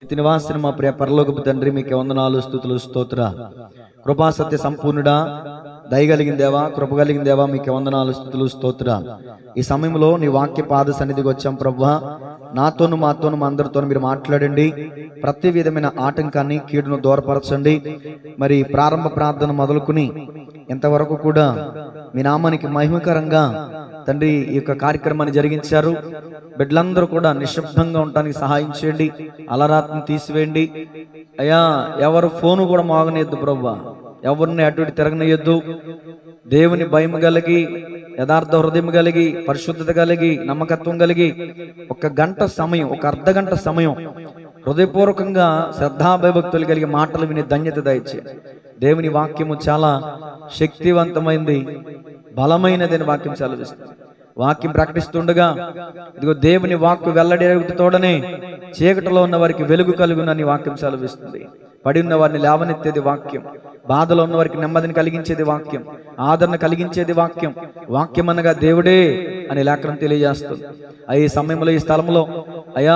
నిత్య నివాసిన మా ప్రియ పరలోకపు తండ్రి మీకు వందనాలు స్థుతులు స్తోత్ర కృపా సత్య సంపూర్ణుడా దయగలిగిన దేవా కృప కలిగిన దేవా మీకు వందనాలు స్థుతులు స్తోత్ర ఈ సమయంలో నీ వాక్య పాద సన్నిధికి వచ్చాం ప్రభా నాతోను మాతోను మా అందరితోను మీరు మాట్లాడండి ప్రతి విధమైన ఆటంకాన్ని కీడును దూరపరచండి మరి ప్రారంభ ప్రార్థన మొదలుకుని ఎంతవరకు కూడా మీ నామానికి మహిమకరంగా తండ్రి ఈ యొక్క కార్యక్రమాన్ని జరిగించారు బిడ్డలందరూ కూడా నిశ్శబ్దంగా ఉండటానికి సహాయం చేయండి అలరాత్ని తీసివేయండి అయ్యా ఎవరు ఫోను కూడా మోగనేయద్దు ప్రభా ఎవరిని అటు ఇటు తిరగనేయొద్దు దేవుని భయం కలిగి యథార్థ హృదయం కలిగి పరిశుద్ధత కలిగి నమ్మకత్వం కలిగి ఒక గంట సమయం ఒక అర్ధ గంట సమయం హృదయపూర్వకంగా శ్రద్ధాభయభక్తులు కలిగి మాటలు వినే ధన్యత దయచే దేవుని వాక్యము చాలా శక్తివంతమైంది బలమైనదని వాక్యం సెలవిస్తుంది వాక్యం ప్రకటిస్తుండగా ఇదిగో దేవుని వాక్కు వెల్లడేగుతోడనే చీకటిలో ఉన్న వారికి వెలుగు కలుగునని వాక్యం సెలవిస్తుంది పడి ఉన్న వారిని లేవనెత్తేది వాక్యం బాధలో ఉన్న వారికి నెమ్మదిని కలిగించేది వాక్యం ఆదరణ కలిగించేది వాక్యం వాక్యం అనగా దేవుడే అని లేఖనం తెలియజేస్తుంది ఆ ఈ సమయంలో ఈ స్థలంలో అయా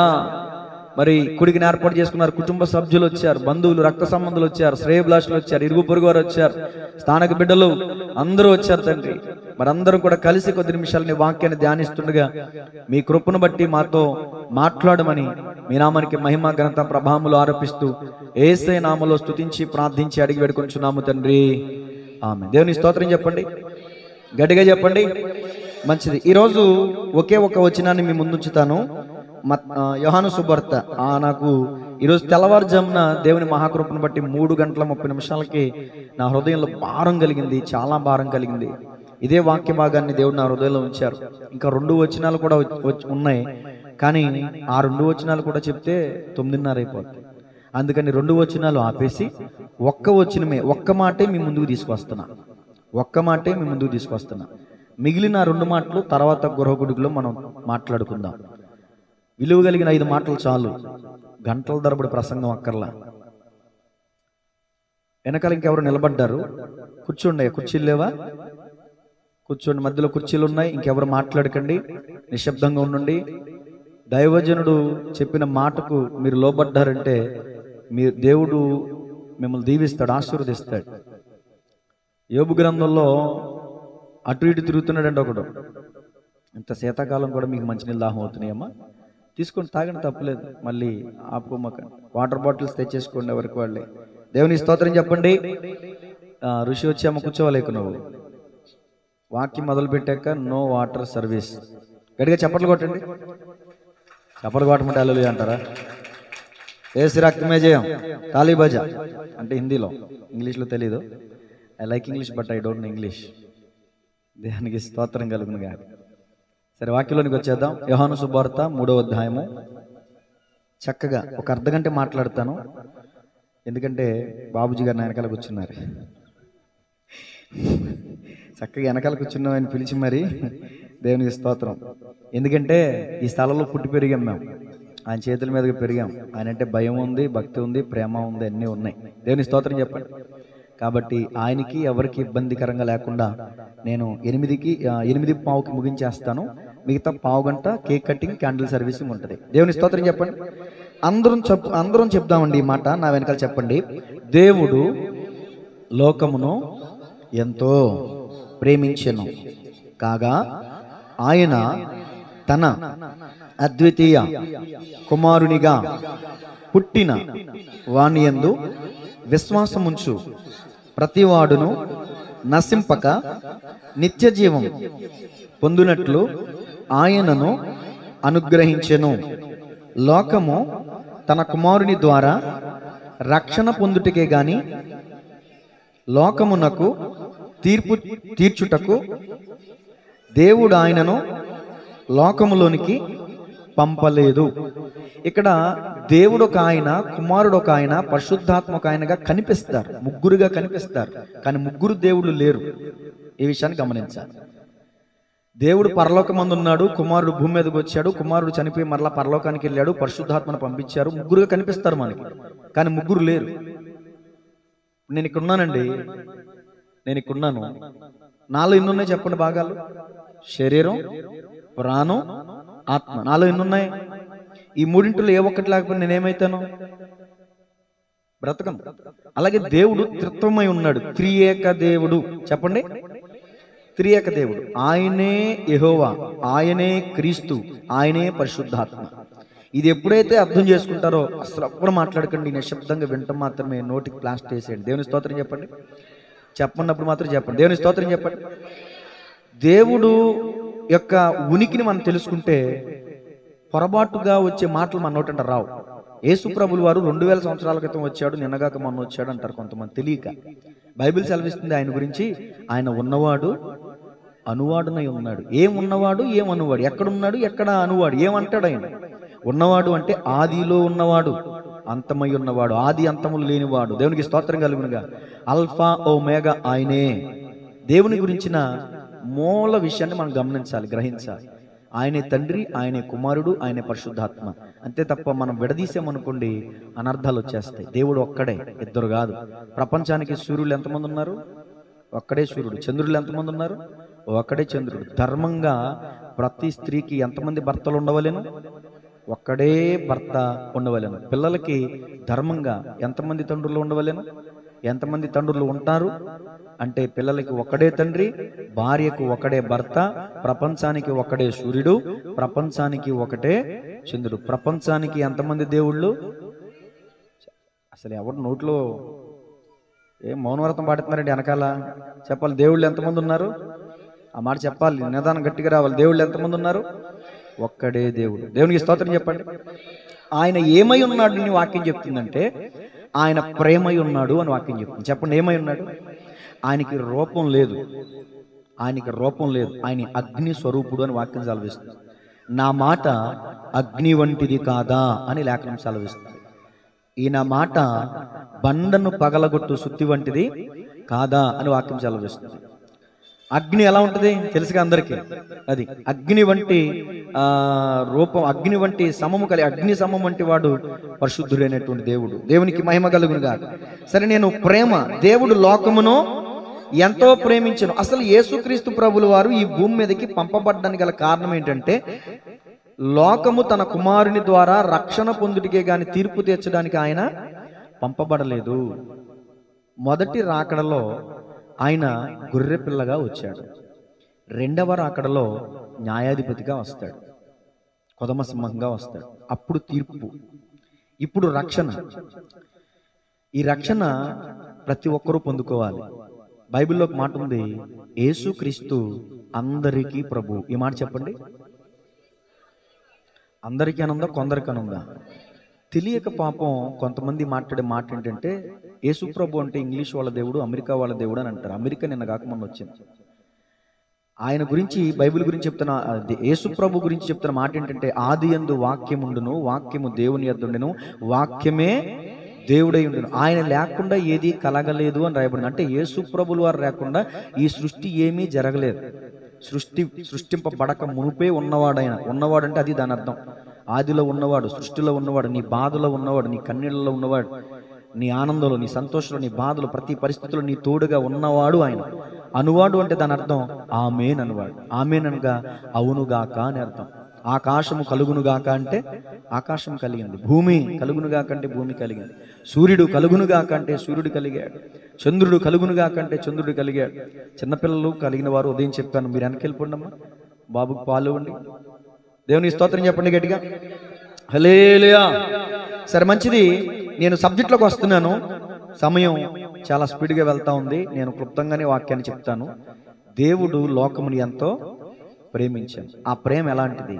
మరి కుడికి ఏర్పాటు చేసుకున్నారు కుటుంబ సభ్యులు వచ్చారు బంధువులు రక్త సంబంధులు వచ్చారు శ్రేయభిలాషులు వచ్చారు ఇరుగు పొరుగు వారు వచ్చారు స్థానిక బిడ్డలు అందరూ వచ్చారు తండ్రి మరి అందరూ కూడా కలిసి కొద్ది నిమిషాలు నీ వాక్యాన్ని ధ్యానిస్తుండగా మీ కృపను బట్టి మాతో మాట్లాడమని మీ నామానికి మహిమ ఘనత ప్రభాములు ఆరోపిస్తూ ఏసై నామలో స్తుతించి ప్రార్థించి అడిగి వేడుకొంచున్నాము తండ్రి ఆమె దేవుని స్తోత్రం చెప్పండి గట్టిగా చెప్పండి మంచిది ఈరోజు ఒకే ఒక వచనాన్ని మీ ముందుంచుతాను మత్- ఆ, యోహాను సుబర్త ఆ నాకు ఈరోజు తెల్లవారుజామున దేవుని మహాకృపను బట్టి మూడు గంటల ముప్పై నిమిషాలకి నా హృదయంలో భారం కలిగింది చాలా భారం కలిగింది ఇదే వాక్య భాగాన్ని దేవుడు నా హృదయంలో ఉంచారు ఇంకా రెండు వచనాలు కూడా వచ్చి- వచ్చి- ఉన్నాయి కానీ ఆ రెండు వచనాలు కూడా చెప్తే తొమ్మిదిన్నర అయిపోతుంది అందుకని రెండు వచనాలు ఆపేసి ఒక్క వచనమే ఒక్క మాటే మీ ముందుకు తీసుకొస్తున్నా ఒక్క మాటే మీ ముందుకు తీసుకొస్తున్నా మిగిలిన రెండు మాటలు తర్వాత గృహగుడిలో మనం మాట్లాడుకుందాం విలువ కలిగిన ఐదు మాటలు చాలు గంటల తరబడి ప్రసంగం అక్కర్లా వెనకాల ఇంకెవరు నిలబడ్డారు కూర్చోండి కుర్చీలు లేవా కూర్చోండి మధ్యలో కుర్చీలు ఉన్నాయి ఇంకెవరు మాట్లాడకండి నిశ్శబ్దంగా ఉండండి దైవజనుడు చెప్పిన మాటకు మీరు లోబడ్డారంటే మీ దేవుడు మిమ్మల్ని దీవిస్తాడు ఆశీర్వదిస్తాడు యోబు గ్రంథంలో అటు ఇటు తిరుగుతున్నాడండి ఒకడు ఇంత శీతాకాలం కూడా మీకు మంచినీళ్ళు దాహం అవుతున్నాయమ్మా తీసుకొని తాగండి తప్పలేదు మళ్ళీ ఆపుకోమక వాటర్ బాటిల్స్ తెచ్చేసుకోండి ఎవరికి వాళ్ళే దేవుని స్తోత్రం చెప్పండి ఆ, ఋషి వచ్చి అమ్మ కూర్చోవాలేకు నువ్వు వాక్యం మొదలు పెట్టాక నో వాటర్ సర్వీస్ గట్టిగా చప్పట్లు కొట్టండి చప్పట్లు కొట్టమంటే అల్లు అంటారా ఏసి రక్తమే జయం తాలీ బజా అంటే హిందీలో ఇంగ్లీష్లో తెలీదు I like English but I don't English దేనికి స్తోత్రం కలుగును గాక సరే వాక్యంలోనికి వచ్చేద్దాం యోహాను సువార్త మూడవ అధ్యాయము చక్కగా ఒక అర్ధ గంట మాట్లాడతాను ఎందుకంటే బాబుజీ గారు నా వెనకాల కూర్చున్నారు చక్కగా వెనకాల కూర్చున్నాం ఆయన పిలిచి మరి దేవునికి స్తోత్రం ఎందుకంటే ఈ స్థలంలో పుట్టి పెరిగాం మేము ఆయన చేతుల మీదకి పెరిగాం ఆయన అంటే భయం ఉంది భక్తి ఉంది ప్రేమ ఉంది అన్నీ ఉన్నాయి దేవుని స్తోత్రం చెప్పండి కాబట్టి ఆయనకి ఎవరికి ఇబ్బందికరంగా లేకుండా నేను ఎనిమిదికి ఆ, ఎనిమిది పావుకి ముగించేస్తాను మిగతా పావు గంట కేక్ కటింగ్ క్యాండిల్ సర్వీసింగ్ ఉంటుంది దేవుని స్తోత్రం చెప్పండి అందరం చెప్ అందరం చెప్దామండి ఈ మాట నా వెనకాల చెప్పండి దేవుడు లోకమును ఎంతో ప్రేమించెను కాగా ఆయన తన అద్వితీయ కుమారునిగా పుట్టిన వాణి యందు విశ్వాసముంచు ప్రతివాడును నశింపక నిత్య జీవం పొందునట్లు ఆయనను అనుగ్రహించెను లోకము తన కుమారుని ద్వారా రక్షణ పొందుటకే గాని లోకమునకు తీర్పు తీర్చుటకు దేవుడు ఆయనను లోకములోనికి పంపలేదు ఇక్కడ దేవుడు ఒక ఆయన కుమారుడు ఒక ఆయన పరిశుద్ధాత్మ ఒక ఆయనగా కనిపిస్తారు ముగ్గురుగా కనిపిస్తారు కానీ ముగ్గురు దేవుళ్ళు లేరు ఈ విషయాన్ని గమనించాలి దేవుడు పరలోకమందు ఉన్నాడు కుమారుడు భూమి మీదకి వచ్చాడు కుమారుడు చనిపోయి మరలా పరలోకానికి వెళ్ళాడు పరిశుద్ధాత్మను పంపించారు ముగ్గురుగా కనిపిస్తారు మనకి కానీ ముగ్గురు లేరు నేను ఇక్కడ ఉన్నానండి నేను ఇక్కడ ఉన్నాను నాలో ఎన్ని ఉన్నాయి చెప్పండి భాగాలు శరీరం ప్రాణం ఆత్మ నాలో ఎన్ని ఉన్నాయి ఈ మూడింటిలో ఏ ఒక్కటి లేకపోతే నేనేమైతాను బ్రతకం అలాగే దేవుడు త్రిత్వమై ఉన్నాడు త్రియేక దేవుడు చెప్పండి త్రియేక దేవుడు ఆయనే యెహోవా ఆయనే క్రీస్తు ఆయనే పరిశుద్ధాత్మ ఇది ఎప్పుడైతే అర్థం చేసుకుంటారో అసలు ఎవ్వరు మాట్లాడకండి నిశ్శబ్దంగా వింటం మాత్రమే నోటికి ప్లాస్టర్ వేసేయండి దేవుని స్తోత్రం చెప్పండి చెప్పన్నప్పుడు మాత్రం చెప్పండి దేవుని స్తోత్రం చెప్పండి దేవుడు యొక్క ఉనికిని మనం తెలుసుకుంటే పొరపాటుగా వచ్చే మాటలు మన నోటంట రావు యేసుప్రభులు వారు రెండు వేల సంవత్సరాల క్రితం వచ్చాడు నిన్నగాక మొన్న వచ్చాడు అంటారు కొంతమంది తెలియక బైబిల్ సెలవిస్తుంది ఆయన గురించి ఆయన ఉన్నవాడు అనువాడునై ఉన్నాడు ఏం ఉన్నవాడు ఏం అనువాడు ఎక్కడున్నాడు ఎక్కడ అనువాడు ఏమంటాడు ఆయన ఉన్నవాడు అంటే ఆదిలో ఉన్నవాడు అంతమై ఉన్నవాడు ఆది అంతములు లేనివాడు దేవునికి స్తోత్రం కలుగునుగా అల్ఫా ఓ మేఘ ఆయనే దేవుని గురించిన మూల విషయాన్ని మనం గమనించాలి గ్రహించాలి ఆయనే తండ్రి ఆయనే కుమారుడు ఆయనే పరిశుద్ధాత్మ అంతే తప్ప మనం విడదీసామనుకోండి అనర్థాలు వచ్చేస్తాయి దేవుడు ఒక్కడే ఇద్దరు కాదు ప్రపంచానికి సూర్యులు ఎంతమంది ఉన్నారు ఒక్కడే సూర్యుడు చంద్రులు ఎంతమంది ఉన్నారు ఒక్కడే చంద్రుడు ధర్మంగా ప్రతి స్త్రీకి ఎంతమంది భర్తలు ఉండవలేను ఒక్కడే భర్త ఉండవలేను పిల్లలకి ధర్మంగా ఎంతమంది తండ్రులు ఉండవలేను ఎంతమంది తండ్రులు ఉంటారు అంటే పిల్లలకి ఒక్కడే తండ్రి భార్యకు ఒకడే భర్త ప్రపంచానికి ఒకడే సూర్యుడు ప్రపంచానికి ఒకటే చంద్రుడు ప్రపంచానికి ఎంతమంది దేవుళ్ళు అసలు ఎవరు నోట్లో ఏం మౌనవ్రతం పాడుతున్నారండి వెనకాల చెప్పాలి దేవుళ్ళు ఎంతమంది ఉన్నారు ఆ మాట చెప్పాలి నిదానం గట్టిగా రావాలి దేవుళ్ళు ఎంతమంది ఉన్నారు ఒక్కడే దేవుడు దేవునికి స్తోత్రం చెప్పండి ఆయన ఏమై ఉన్నాడు అని వాక్యం చెప్తుందంటే ఆయన ప్రేమై ఉన్నాడు అని వాక్యం చెప్తుంది చెప్పండి ఏమై ఉన్నాడు ఆయనకి రూపం లేదు ఆయనకి రూపం లేదు ఆయన అగ్ని స్వరూపుడు అని వాక్యం సెలవిస్తుంది నా మాట అగ్ని వంటిది కాదా అని లేఖనం సెలవిస్తుంది ఈయన మాట బండను పగలగొట్టు సుత్తి వంటిది కాదా అని వాక్యం సెలవిస్తుంది అగ్ని ఎలా ఉంటుంది తెలుసుగా అందరికీ అది అగ్ని వంటి ఆ రూపం అగ్ని వంటి సమము కలి అగ్ని సమం వంటి వాడు పరిశుద్ధుడైనటువంటి దేవుడు దేవునికి మహిమ కలుగునుగా సరే నేను ప్రేమ దేవుడు లోకమును ఎంతో ప్రేమించను అసలు యేసుక్రీస్తు ప్రభుల వారు ఈ భూమి మీదకి పంపబడ్డానికి గల కారణం ఏంటంటే లోకము తన కుమారుని ద్వారా రక్షణ పొందుటికే గాని తీర్పు తీర్చడానికి ఆయన పంపబడలేదు మొదటి రాకడలో ఆయన గొర్రె పిల్లగా వచ్చాడు రెండవ రాకడలో న్యాయాధిపతిగా వస్తాడు కొదమ సింహంగా వస్తాడు అప్పుడు తీర్పు ఇప్పుడు రక్షణ ఈ రక్షణ ప్రతి ఒక్కరూ పొందుకోవాలి బైబిల్లో ఒక మాట ఉంది యేసుక్రీస్తు అందరికీ ప్రభు ఈ మాట చెప్పండి అందరికీ అనుందా కొందరికి అనుందా తెలియక పాపం కొంతమంది మాట్లాడే మాట ఏంటంటే యేసుప్రభు అంటే ఇంగ్లీష్ వాళ్ళ దేవుడు అమెరికా వాళ్ళ దేవుడు అని అంటారు అమెరికా నిన్న కాక మొన్న వచ్చింది ఆయన గురించి బైబిల్ గురించి చెప్తున్న అది యేసుప్రభు గురించి చెప్తున్న మాట ఏంటంటే ఆది యందు వాక్యముండును వాక్యము దేవుని యొద్దుండెను వాక్యమే దేవుడై ఉండును ఆయన లేకుండా ఏది కలగలేదు అని రాయబడింది అంటే యేసుప్రభుల వారు లేకుండా ఈ సృష్టి ఏమీ జరగలేదు సృష్టి సృష్టింపబడక మునుపే ఉన్నవాడైన ఉన్నవాడు అంటే అది దాని అర్థం ఆదిలో ఉన్నవాడు సృష్టిలో ఉన్నవాడు నీ బాధలో ఉన్నవాడు నీ కన్నీళ్ళలో ఉన్నవాడు నీ ఆనందంలో నీ సంతోషంలో నీ బాధలో ప్రతి పరిస్థితిలో నీ తోడుగా ఉన్నవాడు ఆయన అనువాడు అంటే దాని అర్థం ఆమెన్ అనువాడు ఆమెన్ అనగా అవునుగాక అని అర్థం ఆకాశము కలుగునుగాక అంటే ఆకాశం కలిగింది భూమి కలుగునుగాక అంటే భూమి కలిగింది సూర్యుడు కలుగునుగాక అంటే సూర్యుడు కలిగాడు చంద్రుడు కలుగునుగాక అంటే చంద్రుడు కలిగాడు చిన్నపిల్లలు కలిగిన వారు ఉదయం చెప్పాను మీరు వెనకెళ్ళిపోండమ్మా బాబుకు పాలు ఇవ్వండి దేవుని స్తోత్రం చెప్పండి గట్టిగా హలేలుయా సరే మంచిది నేను సబ్జెక్ట్లోకి వస్తున్నాను సమయం చాలా స్పీడ్గా వెళ్తా ఉంది నేను క్లుప్తంగానే వాక్యాన్ని చెప్తాను దేవుడు లోకముని ఎంతో ప్రేమించాను ఆ ప్రేమ ఎలాంటిది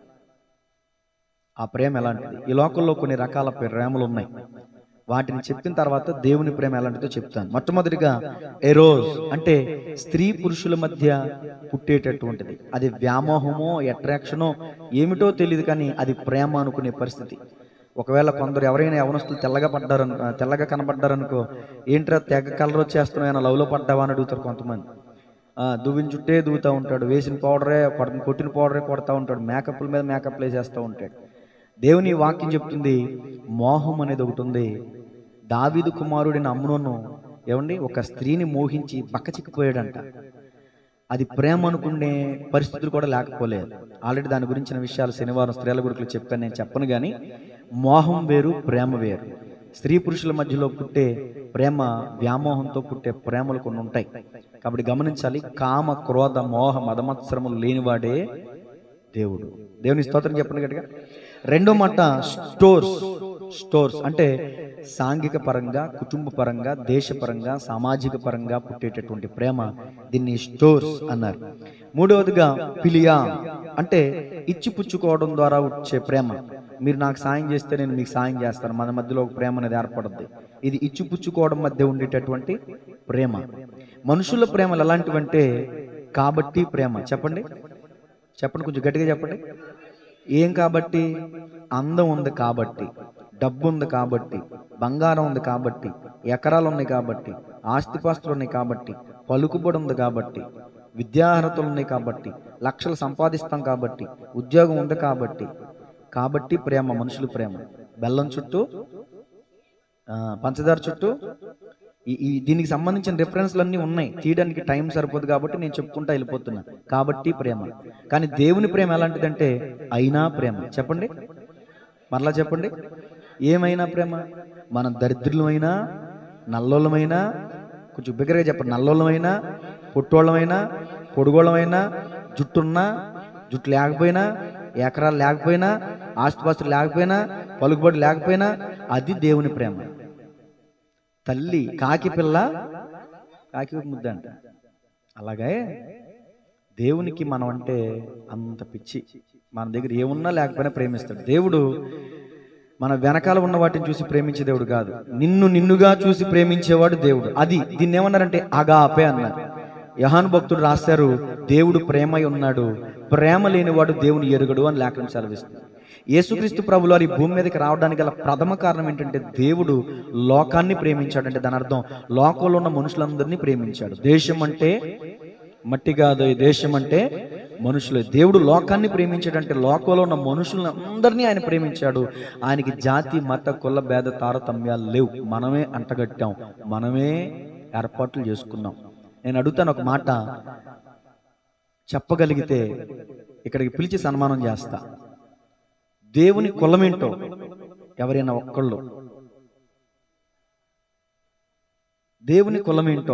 ఆ ప్రేమ ఎలాంటిది ఈ లోకంలో కొన్ని రకాల ప్రేమలు ఉన్నాయి వాటిని చెప్పిన తర్వాత దేవుని ప్రేమ ఎలాంటిదో చెప్తాను మొట్టమొదటిగా ఎరోజ్ అంటే స్త్రీ పురుషుల మధ్య పుట్టేటటువంటిది అది వ్యామోహమో అట్రాక్షనో ఏమిటో తెలియదు కానీ అది ప్రేమ అనుకునే పరిస్థితి ఒకవేళ కొందరు ఎవరైనా యవనస్తులు తెల్లగా పడ్డారను తెల్లగా కనబడ్డారనుకో ఏంట్రా తెగ కలర్ వచ్చేస్తున్నాయన్న లవ్లో పడ్డావా అని అడుగుతారు కొంతమంది ఆ, దువ్విన చుట్టే దువ్వుతూ ఉంటాడు వేసిన పౌడరే కొడ- కొట్టిన పౌడరే కొడతా ఉంటాడు మేకప్ల మీద మేకప్లు వేసేస్తూ ఉంటాడు దేవుని వాక్యం చెప్తుంది మోహం అనేది ఒకటి ఉంది దావీదు కుమారుడైన అమ్మునోను ఏమండి ఒక స్త్రీని మోహించి బక్కచిక్కిపోయాడంట అది ప్రేమ అనుకునే పరిస్థితులు కూడా లేకపోలేదు ఆల్రెడీ దాని గురించిన విషయాలు శనివారం స్త్రీల గురుకులు చెప్పాను నేను చెప్పను కానీ మోహం వేరు ప్రేమ వేరు స్త్రీ పురుషుల మధ్యలో పుట్టే ప్రేమ వ్యామోహంతో పుట్టే ప్రేమలు కొన్ని ఉంటాయి కాబట్టి గమనించాలి కామ క్రోధ మోహ మదమత్సరములు లేనివాడే దేవుడు దేవుని స్తోత్రం చెప్పండి గట్టిగా రెండో మాట స్టోర్స్ స్టోర్స్ అంటే సాంఘిక పరంగా కుటుంబ పరంగా దేశపరంగా సామాజిక పరంగా పుట్టేటటువంటి ప్రేమ దీన్ని స్టోర్స్ అన్నారు మూడవదిగా పిలియా అంటే ఇచ్చిపుచ్చుకోవడం ద్వారా వచ్చే ప్రేమ మీరు నాకు సాయం చేస్తే నేను మీకు సాయం చేస్తాను మన మధ్యలో ఒక ప్రేమ అనేది ఏర్పడుద్ది ఇది ఇచ్చిపుచ్చుకోవడం మధ్య ఉండేటటువంటి ప్రేమ మనుషుల ప్రేమలు ఎలాంటివంటే కాబట్టి ప్రేమ చెప్పండి చెప్పండి కొంచెం గట్టిగా చెప్పండి ఏం కాబట్టి అందం ఉంది కాబట్టి డబ్బు ఉంది కాబట్టి బంగారం ఉంది కాబట్టి ఎకరాలు ఉన్నాయి కాబట్టి ఆస్తిపాస్తులు ఉన్నాయి కాబట్టి పలుకుబడి ఉంది కాబట్టి విద్యార్హతలు ఉన్నాయి కాబట్టి లక్షలు సంపాదిస్తాం కాబట్టి ఉద్యోగం ఉంది కాబట్టి కాబట్టి ప్రేమ మనుషుల ప్రేమ బెల్లం చుట్టూ ఆ, పంచదార చుట్టూ ఈ ఈ దీనికి సంబంధించిన రిఫరెన్స్లు అన్నీ ఉన్నాయి తీయడానికి టైం సరిపోదు కాబట్టి నేను చెప్పుకుంటా వెళ్ళిపోతున్నా కాబట్టి ప్రేమ కానీ దేవుని ప్రేమ ఎలాంటిదంటే అయినా ప్రేమ చెప్పండి మరలా చెప్పండి ఏమైనా ప్రేమ మనం దరిద్రులమైనా నల్లోళ్ళమైనా కొంచెం బిగ్గరగా చెప్పండి నల్లోళ్ళమైనా పుట్టోళ్ళమైనా పొడుగోళ్ళమైనా జుట్టున్నా జుట్టు లేకపోయినా ఎకరాలు లేకపోయినా ఆస్తిపాస్తులు లేకపోయినా పలుకుబడి లేకపోయినా అది దేవుని ప్రేమ తల్లి కాకి పిల్ల కాకి ఒక ముద్ద అంట అలాగే దేవునికి మనం అంటే అంత పిచ్చి మన దగ్గర ఏమున్నా లేకపోయినా ప్రేమిస్తాడు దేవుడు మన వెనకాల ఉన్న వాటిని చూసి ప్రేమించే దేవుడు కాదు నిన్ను నిన్నుగా చూసి ప్రేమించేవాడు దేవుడు అది దీన్ని ఏమన్నారంటే అగాపే అన్నారు యహాన్ భక్తుడు రాశారు దేవుడు ప్రేమై ఉన్నాడు ప్రేమ లేనివాడు దేవుని ఎరుగడు అని లేఖనం సెలవిస్తుంది యేసుక్రీస్తు ప్రభులు వారి భూమి మీదకి రావడానికి గల ప్రథమ కారణం ఏంటంటే దేవుడు లోకాన్ని ప్రేమించాడు అంటే దాని అర్థం లోకంలో ఉన్న మనుషులందరినీ ప్రేమించాడు దేశం అంటే మట్టి కాదు ఈ దేశం అంటే మనుషులే దేవుడు లోకాన్ని ప్రేమించాడంటే లోకంలో ఉన్న మనుషులందరినీ ఆయన ప్రేమించాడు ఆయనకి జాతి మత కుల భేద తారతమ్యాలు లేవు మనమే అంటగట్టాం మనమే ఏర్పాట్లు చేసుకున్నాం నేను అడుగుతాను ఒక మాట చెప్పగలిగితే ఇక్కడికి పిలిచి సన్మానం చేస్తా దేవుని కులమేంటో ఎవరైనా ఒక్కళ్ళు దేవుని కులమేంటో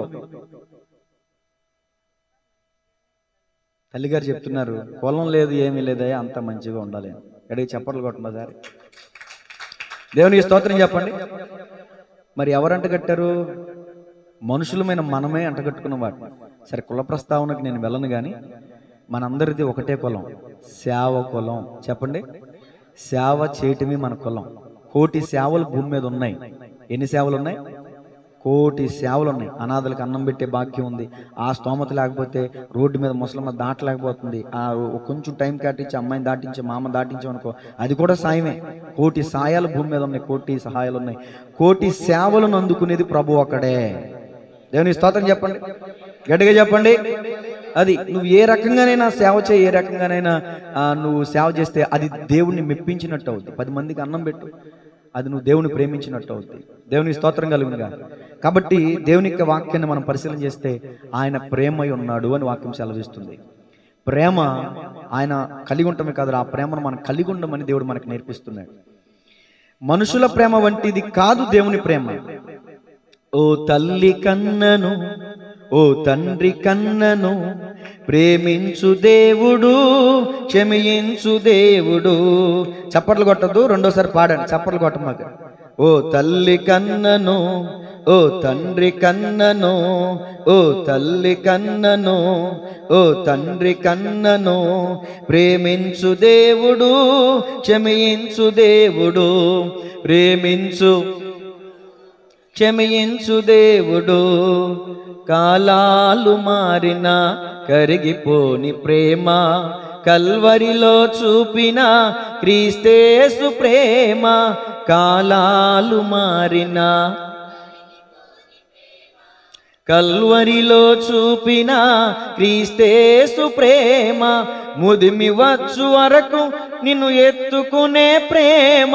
తల్లిగారు చెప్తున్నారు కులం లేదు ఏమీ లేదయ్యా అంత మంచిగా ఉండాలి అని. ఎక్కడికి చెప్పట్లు కొట్టండి సార్ దేవునికి స్తోత్రం చెప్పండి మరి ఎవరు అంటగట్టారు మనుషులమైన మనమే అంటగట్టుకున్న వాటిని సరే కుల ప్రస్తావనకు నేను వెళ్ళను కానీ మనందరిది ఒకటే కులం సేవ కులం చెప్పండి సేవ చేయటమే మన కులం కోటి సేవలు భూమి మీద ఉన్నాయి ఎన్ని సేవలు ఉన్నాయి కోటి సేవలు ఉన్నాయి అనాథలకు అన్నం పెట్టే భాగ్యం ఉంది ఆ స్తోమత లేకపోతే రోడ్డు మీద ముసలమ్మ దాటలేకపోతుంది ఆ ఓ కొంచెం టైం కేటించి అమ్మాయిని దాటించి మామ దాటించామనుకో అది కూడా సాయమే కోటి సాయాలు భూమి మీద ఉన్నాయి కోటి సహాయాలు ఉన్నాయి కోటి సేవలను అందుకునేది ప్రభు ఒక్కడే దేవుని స్తోత్రం చెప్పండి గట్టిగా చెప్పండి అది నువ్వు ఏ రకంగానైనా సేవ చేయి ఏ రకంగానైనా ఆ, నువ్వు సేవ చేస్తే అది దేవుణ్ణి మెప్పించినట్టు అవుతుంది పది మందికి అన్నం పెట్టు అది నువ్వు దేవుని ప్రేమించినట్టు అవుతుంది దేవుని స్తోత్రం కలుగునుగా కాబట్టి దేవుని యొక్క వాక్యాన్ని మనం పరిశీలన చేస్తే ఆయన ప్రేమై ఉన్నాడు అని వాక్యం సెలవిస్తుంది ప్రేమ ఆయన కలిగి ఉండటమే కాదు ఆ ప్రేమను మనం కలిగి ఉండమని దేవుడు మనకు నేర్పిస్తున్నాడు మనుషుల ప్రేమ వంటిది కాదు దేవుని ప్రేమ ఓ తల్లి కన్నను ఓ తండ్రి కన్నను ప్రేమించు దేవుడు క్షమించు దేవుడు చప్పట్లు కొట్టద్దు రెండోసారి పాడండి చప్పట్లు కొట్టమాక ఓ తల్లి కన్నను ఓ తండ్రి కన్నను ఓ తల్లి కన్నను ఓ తండ్రి కన్నను ప్రేమించు దేవుడు క్షమించు దేవుడు ప్రేమించు క్షమించు దేవుడు కాలాలు మారిన కరిగిపోని ప్రేమ కల్వరిలో చూపిన క్రీస్తేసు ప్రేమ కాలాలు మారిన కల్వరిలో చూపిన క్రీస్తేసు ప్రేమ ముదిమి వచ్చు వరకు నిన్ను ఎత్తుకునే ప్రేమ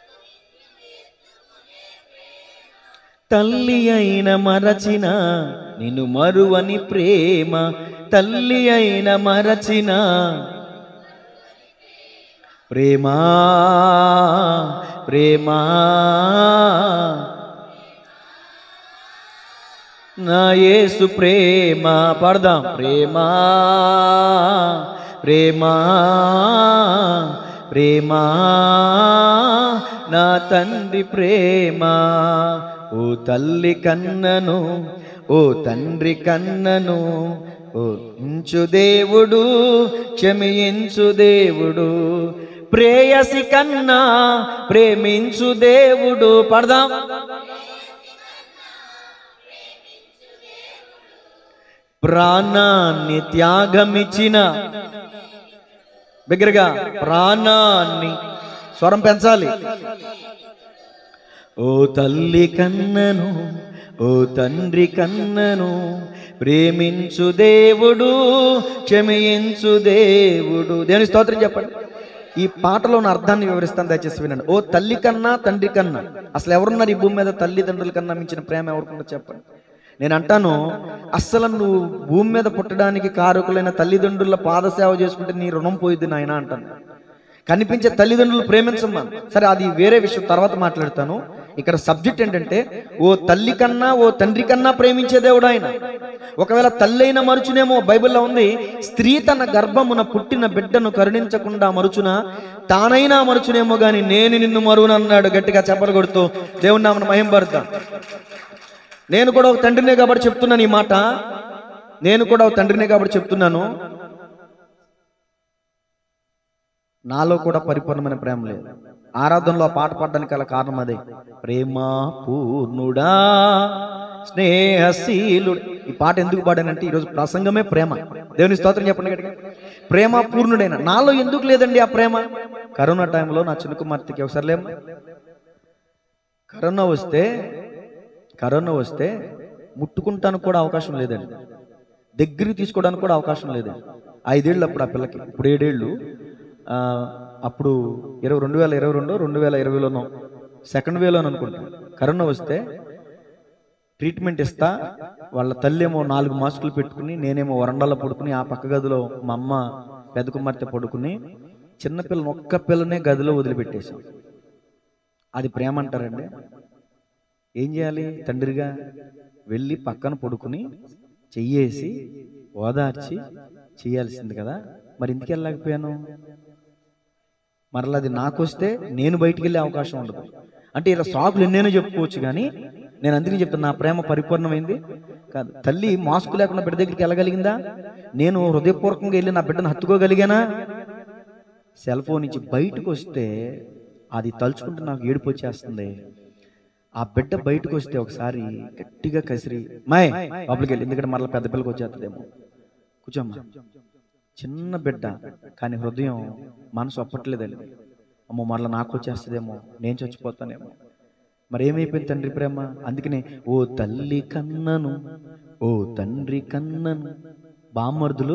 తల్లి అయిన మరచిన నిన్ను మరువని ప్రేమ తల్లి అయిన మరచిన ప్రేమా ప్రేమా నా యేసు ప్రేమ పడదాం ప్రేమా ప్రేమా ప్రేమా నా తండ్రి ప్రేమ ఓ తల్లి కన్నను ఓ తండ్రి కన్నను ఓ ఇంచు దేవుడు క్షమించు దేవుడు ప్రేయసి కన్నా ప్రేమించు దేవుడు పడదాం ప్రాణాన్ని త్యాగమిచ్చిన బిగ్గరగా ప్రాణాన్ని స్వరం పెంచాలి ఓ తల్లి కన్నను ఓ తండ్రి కన్నను ప్రేమించు దేవుడు క్షమించు దేవుడు దేవుని స్తోత్రం చెప్పండి ఈ పాటలో ఉన్న అర్థాన్ని వివరిస్తాను దయచేసి వినండి ఓ తల్లి కన్నా తండ్రి కన్నా అసలు ఎవరున్నారు ఈ భూమి మీద తల్లిదండ్రుల కన్నా మించిన ప్రేమ ఎవరికన్నా చెప్పండి నేను అంటాను అస్సలు నువ్వు భూమి మీద పుట్టడానికి కారకులైన తల్లిదండ్రుల పాదసేవ చేసుకుంటే నీ రుణం పోయిద్ది నాయన అంటాను కనిపించే తల్లిదండ్రులు ప్రేమించమ్మా సరే అది వేరే విషయం తర్వాత మాట్లాడతాను ఇక్కడ సబ్జెక్ట్ ఏంటంటే ఓ తల్లి కన్నా ఓ తండ్రి కన్నా ప్రేమించే దేవుడు ఆయన ఒకవేళ తల్లి అయిన మరుచునేమో బైబిల్లో ఉంది స్త్రీ తన గర్భమున పుట్టిన బిడ్డను కరుణించకుండా మరుచున తానైనా మరుచునేమో గాని నేను నిన్ను మరువును అన్నాడు గట్టిగా చెప్పలు కొడుతూ దేవుని నామను మహింపరుద్దాం నేను కూడా ఒక తండ్రినే కాబట్టి చెప్తున్నాను ఈ మాట నేను కూడా ఒక తండ్రినే కాబట్టి చెప్తున్నాను నాలో కూడా పరిపూర్ణమైన ప్రేమ లేదు ఆరాధనలో ఆ పాట పాడడానికి గల కారణం అదే ప్రేమ పూర్ణుడా స్నేహశీలుడు ఈ పాట ఎందుకు పాడానంటే ఈరోజు ప్రసంగమే ప్రేమ దేవుని స్తోత్రం చెప్పండి గట్టిగా ప్రేమ పూర్ణుడైన నాలో ఎందుకు లేదండి ఆ ప్రేమ కరోనా టైంలో నా చిన్న కుమార్తెకి ఒకసారి లేమ్మా కరోనా వస్తే కరోనా వస్తే ముట్టుకుంటానికి కూడా అవకాశం లేదండి దగ్గరికి తీసుకోవడానికి కూడా అవకాశం లేదండి ఐదేళ్ళు అప్పుడు ఆ పిల్లకి ఇప్పుడు ఏడేళ్ళు ఆ, అప్పుడు ఇరవై రెండు వేల ఇరవై రెండు రెండు వేల ఇరవైలోనో సెకండ్ వేలో అనుకుంటా కరోనా వస్తే ట్రీట్మెంట్ ఇస్తా వాళ్ళ తల్లి ఏమో నాలుగు మాస్కులు పెట్టుకుని నేనేమో వరండాలో పడుకుని ఆ పక్క గదిలో మా అమ్మ పెద్ద కుమార్తె పడుకుని చిన్న పిల్లని ఒక్క పిల్లనే గదిలో వదిలిపెట్టేశాం అది ప్రేమ అంటారండి ఏం చేయాలి తండ్రిగా వెళ్ళి పక్కన పడుకుని చెయ్యేసి ఓదార్చి చేయాల్సింది కదా మరి ఇంటికి వెళ్ళలేకపోయాను మరలా అది నాకు వస్తే నేను బయటికి వెళ్ళే అవకాశం ఉండదు అంటే ఇలా సాకులు ఎన్నైనా చెప్పుకోవచ్చు కానీ నేను అందుకని చెప్తాను నా ప్రేమ పరిపూర్ణమైంది కాదు తల్లి మాస్క్ లేకుండా బిడ్డ దగ్గరికి వెళ్ళగలిగిందా నేను హృదయపూర్వకంగా వెళ్ళి నా బిడ్డను హత్తుకోగలిగానా సెల్ ఫోన్ నుంచి బయటకు వస్తే అది తలుచుకుంటే నాకు ఏడుపు వచ్చేస్తుంది ఆ బిడ్డ బయటకు వస్తే ఒకసారి గట్టిగా కసిరి మాయ్ లోపలికి వెళ్ళి ఎందుకంటే మరలా పెద్ద పిల్లకి వచ్చేస్తుందేమో కూర్చోమ్మా చిన్న బిడ్డ కానీ హృదయం మనసు ఒప్పట్లేదండి అమ్మో మరలా నాకు వచ్చేస్తుందేమో నేను చచ్చిపోతానేమో మరి ఏమైపోయింది తండ్రి ప్రేమ అందుకనే ఓ తల్లి కన్నను ఓ తండ్రి కన్నను బామ్మర్దులు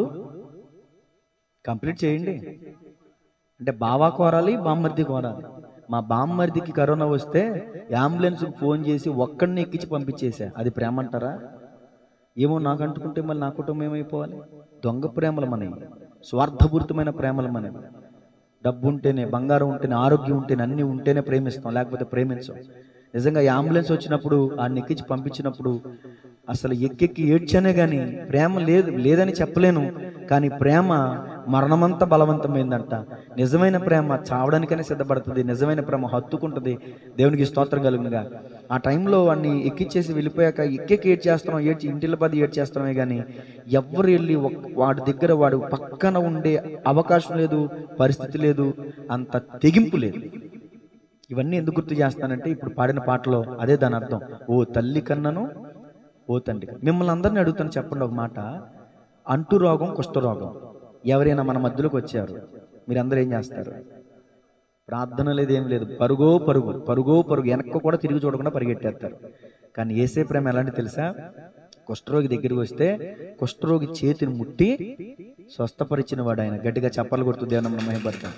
కంప్లీట్ చేయండి అంటే బావా కోరాలి బామ్మర్ది కోరాలి మా బామ్మర్దికి కరోనా వస్తే అంబులెన్స్కి ఫోన్ చేసి ఒక్కడిని ఎక్కించి పంపించేసా అది ప్రేమ అంటారా ఏమో నాకు అంటుకుంటే మళ్ళీ నా కుటుంబం ఏమైపోవాలి దొంగ ప్రేమలు మనవి స్వార్థపూరితమైన ప్రేమలు మనవి డబ్బు ఉంటేనే బంగారం ఉంటేనే ఆరోగ్యం ఉంటేనే అన్నీ ఉంటేనే ప్రేమిస్తాం లేకపోతే ప్రేమించాం నిజంగా ఈ అంబులెన్స్ వచ్చినప్పుడు ఆ ఎక్కించి పంపించినప్పుడు అసలు ఎక్కెక్కి ఏడ్చానే కానీ ప్రేమ లేదు లేదని చెప్పలేను కానీ ప్రేమ మరణమంతా బలవంతమైందంట నిజమైన ప్రేమ చావడానికనే సిద్ధపడుతుంది నిజమైన ప్రేమ హత్తుకుంటుంది దేవునికి స్తోత్రం కలుగునుగా ఆ టైంలో వాడిని ఎక్కిచ్చేసి వెళ్ళిపోయాక ఎక్కెక్కి ఏడ్ చేస్తున్నాం ఏడ్చి ఇంటిల పది ఏడ్ చేస్తున్నామే కానీ ఎవ్వరు వెళ్ళి ఒక్- వాడి దగ్గర వాడు పక్కన ఉండే అవకాశం లేదు పరిస్థితి లేదు అంత తెగింపు లేదు ఇవన్నీ ఎందుకు గుర్తు చేస్తానంటే ఇప్పుడు పాడిన పాటలో అదే దాని అర్థం ఓ తల్లి కన్నను ఓ తండ్రి కన్నా. మిమ్మల్ని అందరిని అడుగుతాను చెప్పండి ఒక మాట అంటు రోగం కుష్ఠరోగం ఎవరైనా మన మధ్యలోకి వచ్చారు మీరందరూ ఏం చేస్తారు ప్రార్థన లేదు ఏం లేదు పరుగో పరుగు పరుగో పరుగు వెనక్కు కూడా తిరిగి చూడకుండా పరిగెట్టేస్తారు కానీ ఏసే ప్రేమ ఎలాంటి తెలుసా కుష్ఠరోగి దగ్గరికి వస్తే కుష్ఠరోగి చేతిని ముట్టి స్వస్థపరిచిన వాడు ఆయన గట్టిగా చప్పలు కొడుతూ దేవుని మహిమపడతాను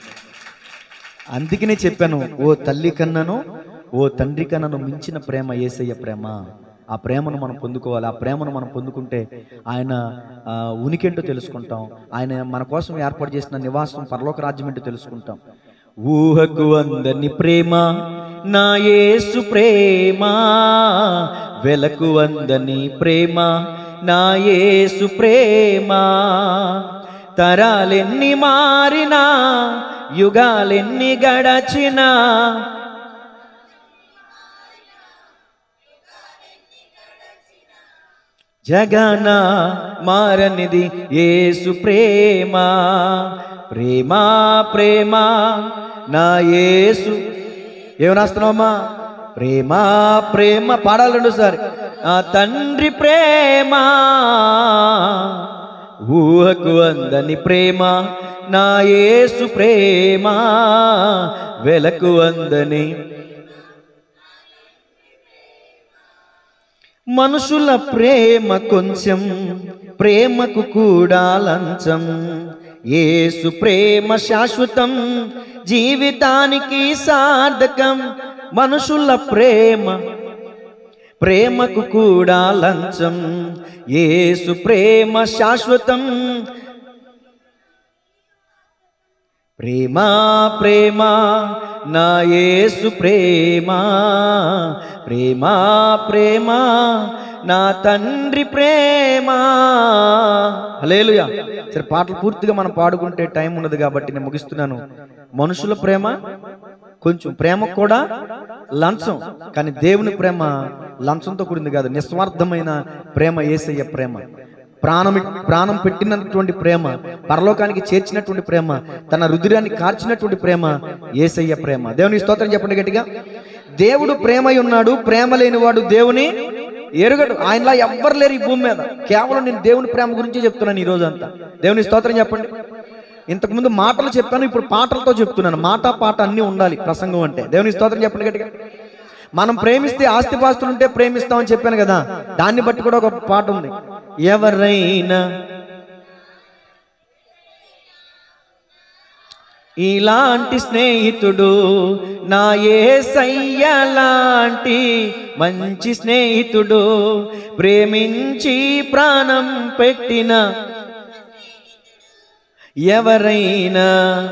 అందుకనే చెప్పాను ఓ తల్లి కన్నను ఓ తండ్రి కన్నను మించిన ప్రేమ ఏసయ్య ప్రేమ ఆ ప్రేమను మనం పొందుకోవాలి ఆ ప్రేమను మనం పొందుకుంటే ఆయన ఆ, ఉనికేంటో తెలుసుకుంటాం ఆయన మన కోసం ఏర్పాటు చేసిన నివాసం పరలోక రాజ్యం ఏంటో తెలుసుకుంటాం ఊహకు అందని ప్రేమ నా యేసు ప్రేమ వెలకు అందని ప్రేమ నా యేసు ప్రేమ తరాలెన్ని మారినా యుగాలెన్ని గడచినా జగన మారనిది యేసు ప్రేమ ప్రేమ ప్రేమ నా యేసు ఏం రాస్తున్నావమ్మా ప్రేమ ప్రేమ పాడాలి రెండు సారి ఆ తండ్రి ప్రేమ ఊహకు అందని ప్రేమ నా యేసు ప్రేమ వెలకు అందని మనుషుల ప్రేమ కొంచెం ప్రేమకు కూడా లంచం యేసు ప్రేమ శాశ్వతం జీవితానికి సార్థకం మనుషుల ప్రేమ ప్రేమకు కూడా లంచం యేసు ప్రేమ శాశ్వతం ప్రేమ ప్రేమ నా యేసు ప్రేమ ప్రేమ ప్రేమ నా తండ్రి ప్రేమ హలేలుయా సరే పాటలు పూర్తిగా మనం పాడుకుంటే టైం ఉన్నది కాబట్టి నేను ముగిస్తున్నాను మనుషుల ప్రేమ కొంచెం ప్రేమ కూడా లంచం కానీ దేవుని ప్రేమ లంచంతో కూడింది కాదు నిస్వార్థమైన ప్రేమ ఏసయ్య ప్రేమ ప్రాణం ప్రాణం పెట్టినటువంటి ప్రేమ పరలోకానికి చేర్చినటువంటి ప్రేమ తన రుధిరాన్ని కార్చినటువంటి ప్రేమ ఏసయ్య ప్రేమ దేవుని స్తోత్రం చెప్పండి గట్టిగా దేవుడు ప్రేమై ఉన్నాడు ప్రేమ లేనివాడు దేవుని ఎరుగడు ఆయనలా ఎవ్వరు లేరు ఈ భూమి మీద కేవలం నేను దేవుని ప్రేమ గురించి చెప్తున్నాను ఈ రోజు అంతా దేవుని స్తోత్రం చెప్పండి ఇంతకుముందు మాటలు చెప్పాను ఇప్పుడు పాటలతో చెప్తున్నాను మాట పాట అన్నీ ఉండాలి ప్రసంగం అంటే దేవుని స్తోత్రం చెప్పండి గట్టిగా మనం ప్రేమిస్తే ఆస్తిపాస్తులు ఉంటే ప్రేమిస్తామని చెప్పాను కదా దాన్ని బట్టి కూడా ఒక పాట ఉంది ఎవరైనా ఇలాంటి స్నేహితుడు నా ఏ లాంటి మంచి స్నేహితుడు ప్రేమించి ప్రాణం పెట్టిన ఎవరైనా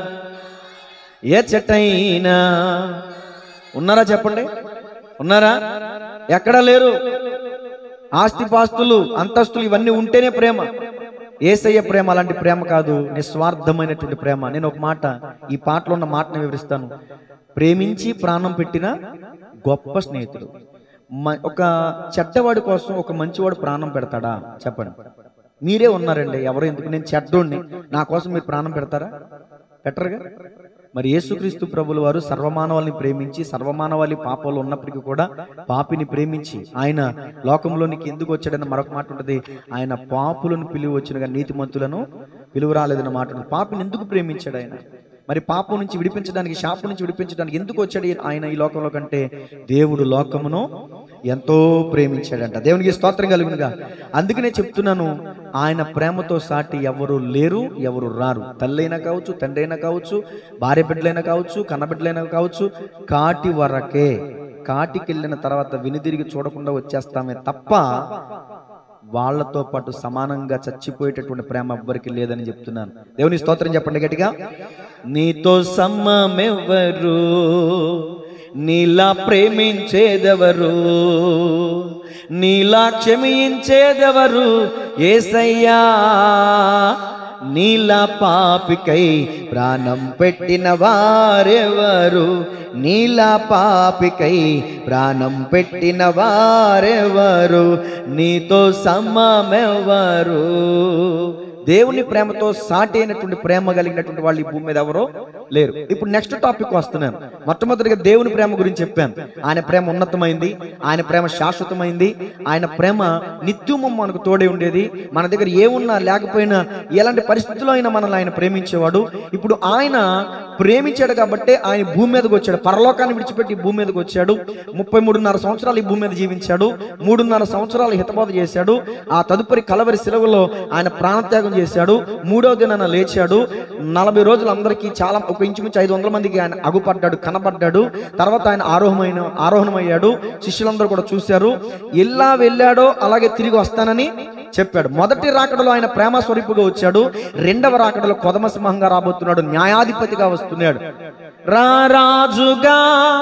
ఎచటైనా ఉన్నారా చెప్పండి ఉన్నారా ఎక్కడా లేరు ఆస్తిపాస్తులు అంతస్తులు ఇవన్నీ ఉంటేనే ప్రేమ ఏసయ్య ప్రేమ అలాంటి ప్రేమ కాదు నిస్వార్థమైనటువంటి ప్రేమ నేను ఒక మాట ఈ పాటలో ఉన్న మాటను వివరిస్తాను ప్రేమించి ప్రాణం పెట్టిన గొప్ప స్నేహితుడు మ- ఒక చెడ్డవాడి కోసం ఒక మంచివాడు ప్రాణం పెడతాడా చెప్పండి మీరే ఉన్నారండి ఎవరు ఎందుకు నేను చెడ్డోడిని నా కోసం మీరు ప్రాణం పెడతారా పెట్టరుగా మరి యేసుక్రీస్తు ప్రభుల వారు సర్వమానవాల్ని ప్రేమించి సర్వమానవాళి పాపాలు ఉన్నప్పటికీ కూడా పాపిని ప్రేమించి ఆయన లోకంలోనికి ఎందుకు వచ్చాడన్న మరొక మాట ఉంటుంది ఆయన పాపులను పిలువ వచ్చినగా నీతిమంతులను పిలువ రాలేదన్న మాట ఉంటుంది పాపిని ఎందుకు ప్రేమించాడు ఆయన మరి పాపం నుంచి విడిపించడానికి శాపం నుంచి విడిపించడానికి ఎందుకు వచ్చాడు ఆయన ఈ లోకంలో కంటే దేవుడు లోకమును ఎంతో ప్రేమించాడంట దేవునికి స్తోత్రం కలుగునుగా అందుకనే చెప్తున్నాను ఆయన ప్రేమతో సాటి ఎవరు లేరు ఎవరు రారు తల్లైనా కావచ్చు తండ్రి అయినా కావచ్చు భార్య బిడ్డలైనా కావచ్చు కన్నబిడ్డలైనా కావచ్చు కాటి వరకే కాటికి వెళ్ళిన తర్వాత వెనుదిరిగి చూడకుండా వచ్చేస్తామే తప్ప వాళ్ళతో పాటు సమానంగా చచ్చిపోయేటటువంటి ప్రేమ ఎవ్వరికి లేదని చెప్తున్నాను దేవుని స్తోత్రం చెప్పండి గట్టిగా నీతో సమ్మమెవ్వరు నీలా ప్రేమించేదెవరు నీలా క్షమించేదెవరు ఏసయ్యా నీలా పాపికై ప్రాణం పెట్టిన వారెవరు నీలా పాపికై ప్రాణం పెట్టిన వారెవరు నీతో సమమెవరు దేవుని ప్రేమతో సాటి అయినటువంటి ప్రేమ కలిగినటువంటి వాళ్ళు ఈ భూమి మీద ఎవరో లేరు ఇప్పుడు నెక్స్ట్ టాపిక్ వస్తున్నాను మొట్టమొదటిగా దేవుని ప్రేమ గురించి చెప్పాను ఆయన ప్రేమ ఉన్నతమైంది ఆయన ప్రేమ శాశ్వతమైంది ఆయన ప్రేమ నిత్యము మనకు తోడే ఉండేది మన దగ్గర ఏమున్నా లేకపోయినా ఎలాంటి పరిస్థితుల్లో అయినా మనల్ని ఆయన ప్రేమించేవాడు ఇప్పుడు ఆయన ప్రేమించాడు కాబట్టి ఆయన భూమి మీదకి వచ్చాడు పరలోకాన్ని విడిచిపెట్టి ఈ భూమి మీదకి వచ్చాడు ముప్పై మూడున్నర సంవత్సరాలు ఈ భూమి మీద జీవించాడు మూడున్నర సంవత్సరాలు హితబోధ చేశాడు ఆ తదుపరి కలవరి సెలవులో ఆయన ప్రాణత్యాగం చేశాడు మూడవ దినాన లేచాడు నలభై రోజులు అందరికీ చాలా ఒక ఇంచుమించు ఐదు వందల మందికి ఆయన అగుపడ్డాడు కనబడ్డాడు తర్వాత ఆయన ఆరోహమైన ఆరోహణమయ్యాడు శిష్యులందరూ కూడా చూశారు ఎలా వెళ్ళాడో అలాగే తిరిగి వస్తానని చెప్పాడు మొదటి రాకడలో ఆయన ప్రేమ స్వరూపుగా వచ్చాడు రెండవ రాకడలో కొదమ సింహంగా రాబోతున్నాడు న్యాయాధిపతిగా వస్తున్నాడు రారాజుగా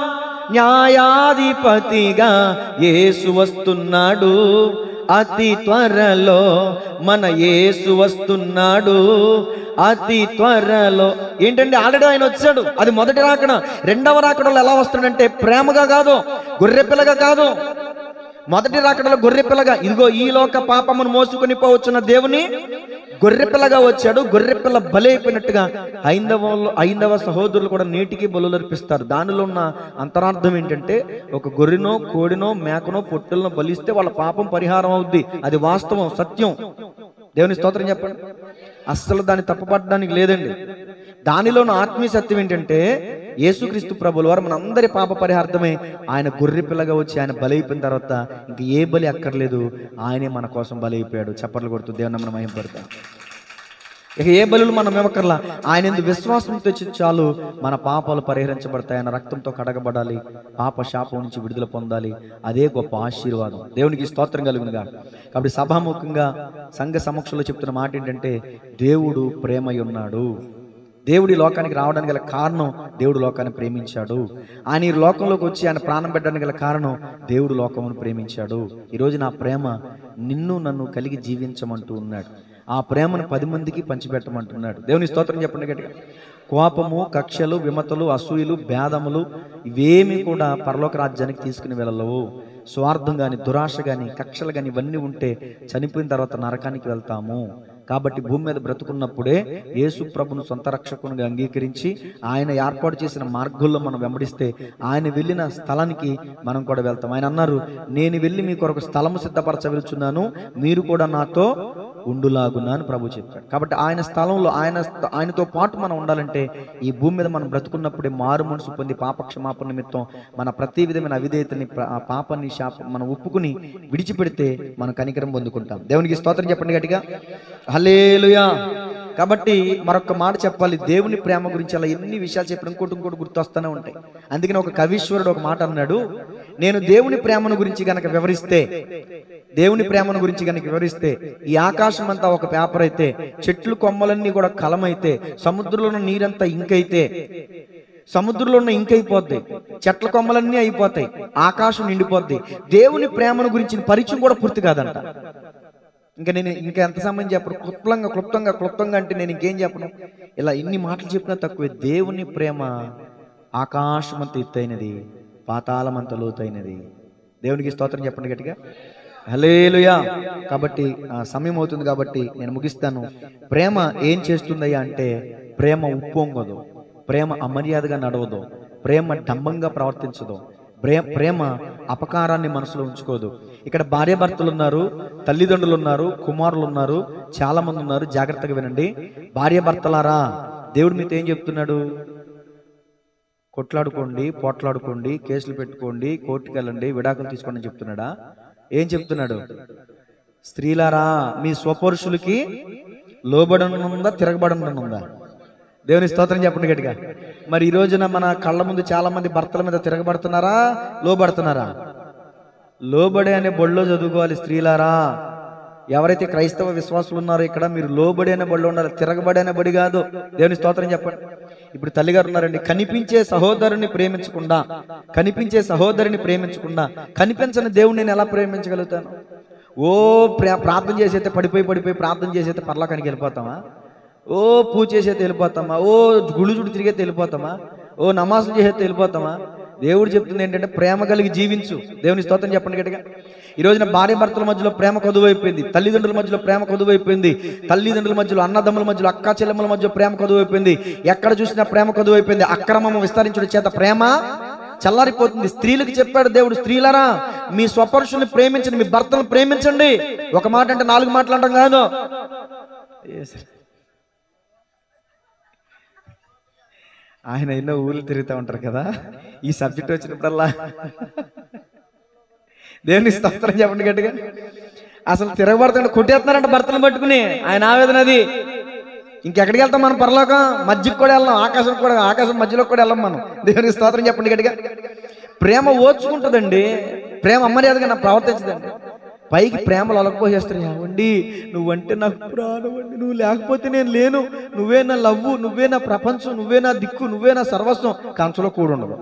న్యాయాధిపతిగా యేసు వస్తున్నాడు అతి త్వరలో మన యేసు వస్తున్నాడు అతి త్వరలో ఏంటంటే ఆల్రెడీ ఆయన వచ్చాడు అది మొదటి రాకడ రెండవ రాకడలో ఎలా వస్తాడంటే ప్రేమగా కాదు గొర్రె పిల్లగా కాదు మొదటి రాకడలో గొర్రె పిల్లగా ఇదిగో ఈ లోక పాపమును మోసుకొని పోవచ్చున్న దేవుని గొర్రె పిల్లగా వచ్చాడు గొర్రె పిల్ల బలైపోయినట్టుగా ఐందవ ఐందవ సహోదరులు కూడా నేటికి బలులు అర్పిస్తారు దానిలో ఉన్న అంతరార్థం ఏంటంటే ఒక గొర్రెనో కోడినో మేకనో పొట్టులను బలిస్తే వాళ్ళ పాపం పరిహారం అవుద్ది అది వాస్తవం సత్యం దేవుని స్తోత్రం చెప్పండి అస్సలు దాన్ని తప్పుపడడానికి లేదండి దానిలో ఉన్న ఆత్మీయ సత్యం ఏంటంటే యేసుక్రీస్తు ప్రభుల వారు మనందరి పాప పరిహార్థమే ఆయన గొర్రె పిల్లగా వచ్చి ఆయన బలైపోయిన తర్వాత ఇంక ఏ బలి అక్కర్లేదు ఆయనే మన కోసం బలైపోయాడు చప్పట్లు కొడుతూ దేవుని మనం మహింపడతాం ఇక ఏ బలులు మనం ఇవ్వకర్లా ఆయన ఎందు విశ్వాసం తెచ్చి చాలు మన పాపాలు పరిహరించబడతాయి ఆయన రక్తంతో కడగబడాలి పాప శాపం నుంచి విడుదల పొందాలి అదే గొప్ప ఆశీర్వాదం దేవునికి స్తోత్రం కలుగునుగా కాబట్టి సభాముఖంగా సంఘ సమక్షంలో చెప్తున్న మాట ఏంటంటే దేవుడు ప్రేమై ఉన్నాడు దేవుడి లోకానికి రావడానికి గల కారణం దేవుడు లోకాన్ని ప్రేమించాడు ఆయన ఈ లోకంలోకి వచ్చి ఆయన ప్రాణం పెట్టడానికి గల కారణం దేవుడు లోకమును ప్రేమించాడు ఈరోజు నా ప్రేమ నిన్ను నన్ను కలిగి జీవించమంటూ ఉన్నాడు ఆ ప్రేమను పది మందికి పంచిపెట్టమంటున్నాడు దేవుని స్తోత్రం చెప్పండి గట్టిగా కోపము కక్షలు విమతలు అసూయలు భేదములు ఇవేమీ కూడా పరలోక రాజ్యానికి తీసుకుని వెళ్ళలేవు స్వార్థం కానీ దురాశ కానీ కక్షలు కానీ ఇవన్నీ ఉంటే చనిపోయిన తర్వాత నరకానికి వెళ్తాము కాబట్టి భూమి మీద బ్రతుకున్నప్పుడే యేసు ప్రభును సొంత రక్షకునిగా అంగీకరించి ఆయన ఏర్పాటు చేసిన మార్గంలో మనం వెంబడిస్తే ఆయన వెళ్ళిన స్థలానికి మనం కూడా వెళ్తాం ఆయన అన్నారు నేను వెళ్ళి మీ కొరకు స్థలము సిద్ధపరచవెలుచున్నాను మీరు కూడా నాతో ఉండులాగున్నా అని ప్రభు చెప్పాడు కాబట్టి ఆయన స్థలంలో ఆయన స్థ- ఆయనతో పాటు మనం ఉండాలంటే ఈ భూమి మీద మనం బ్రతుకున్నప్పుడే మారు మనసు పొంది పాప క్షమాపణ నిమిత్తం మన ప్రతి విధమైన అవిధేయతని ప్ర- ఆ పాపాన్ని శాప మనం ఒప్పుకుని విడిచిపెడితే మనం కనికరం పొందుకుంటాం దేవునికి స్తోత్రం చెప్పండి గట్టిగా హలేలుయా కాబట్టి మరొక మాట చెప్పాలి దేవుని ప్రేమ గురించి అలా ఎన్ని విషయాలు చెప్పిన ఇంకోటి ఇంకోటి గుర్తొస్తూనే ఉంటాయి అందుకని ఒక కవీశ్వరుడు ఒక మాట అన్నాడు నేను దేవుని ప్రేమను గురించి గనక వివరిస్తే దేవుని ప్రేమను గురించి కనుక వివరిస్తే ఈ ఆకాశం అంతా ఒక పేపర్ అయితే చెట్లు కొమ్మలన్నీ కూడా కలమైతే సముద్రంలో ఉన్న నీరంతా ఇంకైతే సముద్రంలో ఉన్న ఇంకైపోద్ది చెట్ల కొమ్మలన్నీ అయిపోతాయి ఆకాశం నిండిపోద్ది దేవుని ప్రేమను గురించిన పరిచయం కూడా పూర్తి కాదంట ఇంకా నేను ఇంకా ఎంత సమయం చెప్పను క్లుప్తంగా క్లుప్తంగా క్లుప్తంగా అంటే నేను ఇంకేం చెప్పను ఇలా ఇన్ని మాటలు చెప్పినా తక్కువే దేవుని ప్రేమ ఆకాశమంత ఎత్తైనది పాతాళమంత లోతైనది దేవునికి స్తోత్రం చెప్పండి గట్టిగా హలేలుయా కాబట్టి ఆ, సమయం అవుతుంది కాబట్టి నేను ముగిస్తాను ప్రేమ ఏం చేస్తుందయ్యా అంటే ప్రేమ ఉప్పొంగదు ప్రేమ అమర్యాదగా నడవదు ప్రేమ డంబంగా ప్రవర్తించదు ప్రేమ ప్రేమ అపకారాన్ని మనసులో ఉంచుకోదు ఇక్కడ భార్యాభర్తలు ఉన్నారు తల్లిదండ్రులు ఉన్నారు కుమారులు ఉన్నారు చాలా మంది ఉన్నారు జాగ్రత్తగా వినండి భార్యాభర్తలారా దేవుడు మీతో ఏం చెప్తున్నాడు కొట్లాడుకోండి పోట్లాడుకోండి కేసులు పెట్టుకోండి కోర్టుకి వెళ్ళండి విడాకులు తీసుకోండి అని చెప్తున్నాడా ఏం చెప్తున్నాడు స్త్రీలారా మీ స్వపురుషులకి లోబడనుందా తిరగబడనుందా దేవుని స్తోత్రం చెప్పండి గట్టిగా మరి ఈ రోజున మన కళ్ళ ముందు చాలా మంది భర్తల మీద తిరగబడుతున్నారా లోబడుతున్నారా లోబడే అనే బొళ్ళో చదువుకోవాలి స్త్రీలారా ఎవరైతే క్రైస్తవ విశ్వాసులు ఉన్నారో ఇక్కడ మీరు లోబడి అనే బడిలో ఉండాలి తిరగబడి అనే బడి కాదు దేవుని స్తోత్రం చెప్పండి ఇప్పుడు తల్లిగారు ఉన్నారండి కనిపించే సహోదరుని ప్రేమించకుండా కనిపించే సహోదరిని ప్రేమించకుండా కనిపించని దేవుడిని నేను ఎలా ప్రేమించగలుగుతాను ఓ ప్రా- ప్రార్థన చేసైతే పడిపోయి పడిపోయి ప్రార్థన చేసైతే పర్లాకానికి వెళ్ళిపోతామా ఓ పూజ చేసైతే వెళ్ళిపోతామా ఓ గుళ్ళు చుట్టూ తిరిగైతే వెళ్ళిపోతామా ఓ నమాజులు చేసైతే వెళ్ళిపోతామా దేవుడు చెప్తుంది ఏంటంటే ప్రేమ కలిగి జీవించు దేవుని స్తోత్రం చెప్పండి గట్టిగా ఈ రోజున భార్య భర్తల మధ్యలో ప్రేమ కొదువైపోయింది తల్లిదండ్రుల మధ్యలో ప్రేమ కొదువైపోయింది తల్లిదండ్రుల మధ్యలో అన్నదమ్ముల మధ్యలో అక్క చెల్లెమ్మల మధ్య ప్రేమ కొదువైపోయింది ఎక్కడ చూసినా ప్రేమ కొదువైపోయింది అక్రమము విస్తరించడం చేత ప్రేమ చల్లారిపోతుంది స్త్రీలకు చెప్పాడు దేవుడు స్త్రీలరా మీ స్వపరుషుల్ని ప్రేమించండి మీ భర్తను ప్రేమించండి ఒక మాట అంటే నాలుగు మాటలు అంటాం కాదు Yes. ఆయన ఎన్నో ఊర్లు తిరుగుతూ ఉంటారు కదా ఈ సబ్జెక్ట్ వచ్చినప్పుడల్లా దేవుని స్తోత్రం చెప్పండి గట్టిగా అసలు తిరగబడుతుంటే కొట్టేస్తున్నారంట భర్తను పట్టుకుని ఆయన ఆవేదన అది ఇంకెక్కడికి వెళ్తాం మనం పరలోకం మధ్యకి కూడా వెళ్ళాం ఆకాశం కూడా ఆకాశం మధ్యలో కూడా వెళ్ళాం మనం దేవునికి స్తోత్రం చెప్పండి గట్టిగా ప్రేమ ఓర్చుకుంటుందండి ప్రేమ అమ్మర్యాదగా నా ప్రవర్తించదండి పైకి ప్రేమలు అలకపోసేస్తారు ఏమండి నువ్వంటే నాకు ప్రాణం అండి నువ్వు లేకపోతే నేను లేను నువ్వే నా లవ్వు నువ్వే నా ప్రపంచం నువ్వే నా దిక్కు నువ్వే నా సర్వస్వం కంచలో కూడా ఉండదు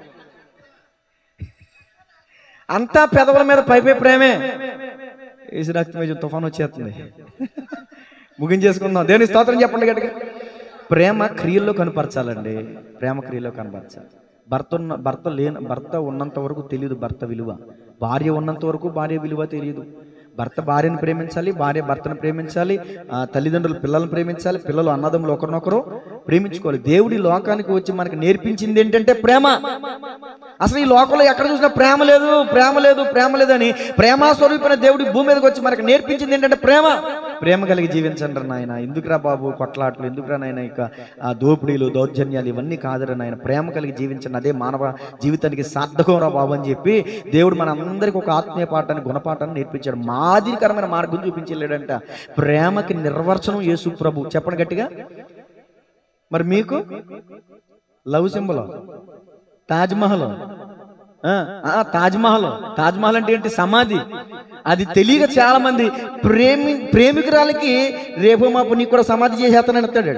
అంతా పెదవుల మీద పై పై ప్రేమే ఏసు రక్తం తుఫాన్ వచ్చేస్తుంది ముగించేసుకుందాం దేవుని స్తోత్రం చెప్పండి గట్టిగా ప్రేమ క్రియల్లో కనపరచాలండి ప్రేమ క్రియల్లో కనపరచాలి భర్త ఉన్న భర్త లేని భర్త ఉన్నంత వరకు తెలియదు భర్త విలువ భార్య ఉన్నంత వరకు భార్య విలువ తెలియదు భర్త భార్యను ప్రేమించాలి భార్య భర్తను ప్రేమించాలి ఆ, తల్లిదండ్రులు పిల్లల్ని ప్రేమించాలి పిల్లలు అన్నదమ్ములు ఒకరినొకరు ప్రేమించుకోవాలి దేవుడి లోకానికి వచ్చి మనకి నేర్పించింది ఏంటంటే ప్రేమ అసలు ఈ లోకంలో ఎక్కడ చూసినా ప్రేమ లేదు ప్రేమ లేదు ప్రేమ లేదని ప్రేమ స్వరూపమైన దేవుడి భూమి మీదకి వచ్చి మనకి నేర్పించింది ఏంటంటే ప్రేమ ప్రేమ కలిగి జీవించండి నాయన ఎందుకురా బాబు కొట్లాట్లు ఎందుకురా నాయన ఇక ఆ దోపిడీలు దౌర్జన్యాలు ఇవన్నీ కాదురా నాయన ప్రేమ కలిగి జీవించండి అదే మానవ జీవితానికి సార్థకం రా బాబు అని చెప్పి దేవుడు మన అందరికి ఒక ఆత్మీయ పాఠాన్ని గుణపాఠాన్ని నేర్పించాడు మాదిరికరమైన మార్గం చూపించి వెళ్ళాడంట ప్రేమకి నిర్వచనం యేసు ప్రభు చెప్పండి గట్టిగా మరి మీకు లవ్ సింబల్ తాజ్మహల్ ఆ, ఆ, తాజ్మహల్ తాజ్మహల్ అంటే ఏంటి సమాధి అది తెలియక చాలా మంది ప్రేమి ప్రేమికురాలకి రేపు మాపు నీకు కూడా సమాధి చేసేస్తానని ఎత్తాడు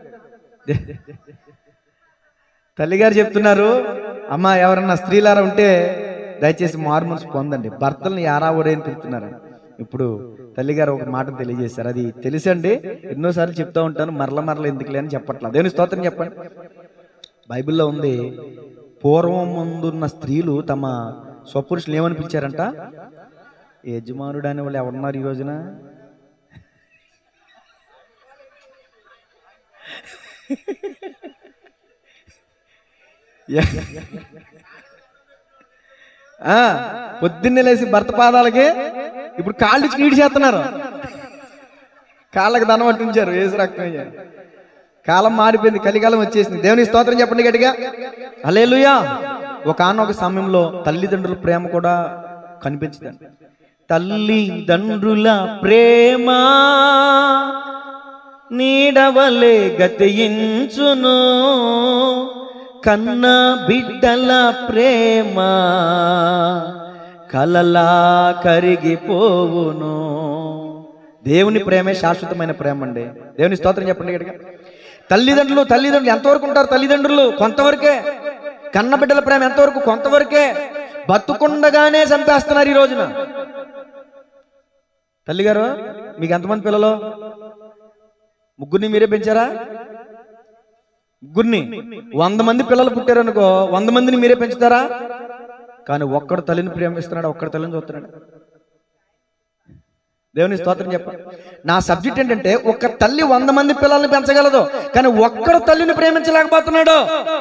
తల్లిగారు చెప్తున్నారు అమ్మ ఎవరన్నా స్త్రీలారా ఉంటే దయచేసి మార్మల్స్ పొందండి భర్తల్ని యారా ఒరే అని పిలుస్తున్నారు ఇప్పుడు తల్లిగారు ఒక మాట తెలియజేశారు అది తెలుసండి ఎన్నోసార్లు చెప్తా ఉంటాను మరల మరల ఎందుకులే అని చెప్పట్లా దేవుని స్తోత్రం చెప్పండి బైబిల్లో ఉంది పూర్వం ముందున్న స్త్రీలు తమ స్వపురుషులు ఏమని పిలిచారంట యజమానుడు అనే వాళ్ళు ఎవరున్నారు ఈ రోజున యా- ఆ, పొద్దున్నే లేచి భర్త పాదాలకి ఇప్పుడు కాళ్ళు ఇచ్చి నీడి చేస్తున్నారు కాళ్ళకి దండం పట్టించారు వేసి రక్తం అయ్యారు కాలం మారిపోయింది కలికాలం వచ్చేసింది దేవుని స్తోత్రం చెప్పండి గట్టిగా అలేలుయా ఒక ఆనొక సమయంలో తల్లిదండ్రుల ప్రేమ కూడా కనిపించదండి తల్లిదండ్రుల ప్రేమ నీడవలే గతించును కన్న బిడ్డల ప్రేమ కలలా కరిగిపోవును దేవుని ప్రేమే శాశ్వతమైన ప్రేమ అండి దేవుని స్తోత్రం చెప్పండి గట్టిగా తల్లిదండ్రులు తల్లిదండ్రులు ఎంతవరకు ఉంటారు తల్లిదండ్రులు కొంతవరకే కన్న బిడ్డల ప్రేమ ఎంతవరకు కొంతవరకే బతుకుండగానే చంపేస్తున్నారు ఈ రోజున తల్లిగారు మీకు ఎంతమంది పిల్లలు ముగ్గురిని మీరే పెంచారా ముగ్గురిని వంద మంది పిల్లలు పుట్టారనుకో వంద మందిని మీరే పెంచుతారా కానీ ఒక్కడు తల్లిని ప్రేమిస్తున్నాడు ఒక్కడు తల్లిని చూస్తున్నాడు దేవుని స్తోత్రం చెప్ప నా సబ్జెక్ట్ ఏంటంటే ఒక తల్లి వంద మంది పిల్లల్ని పెంచగలదు కానీ ఒక్కడు తల్లిని ప్రేమించలేకపోతున్నాడు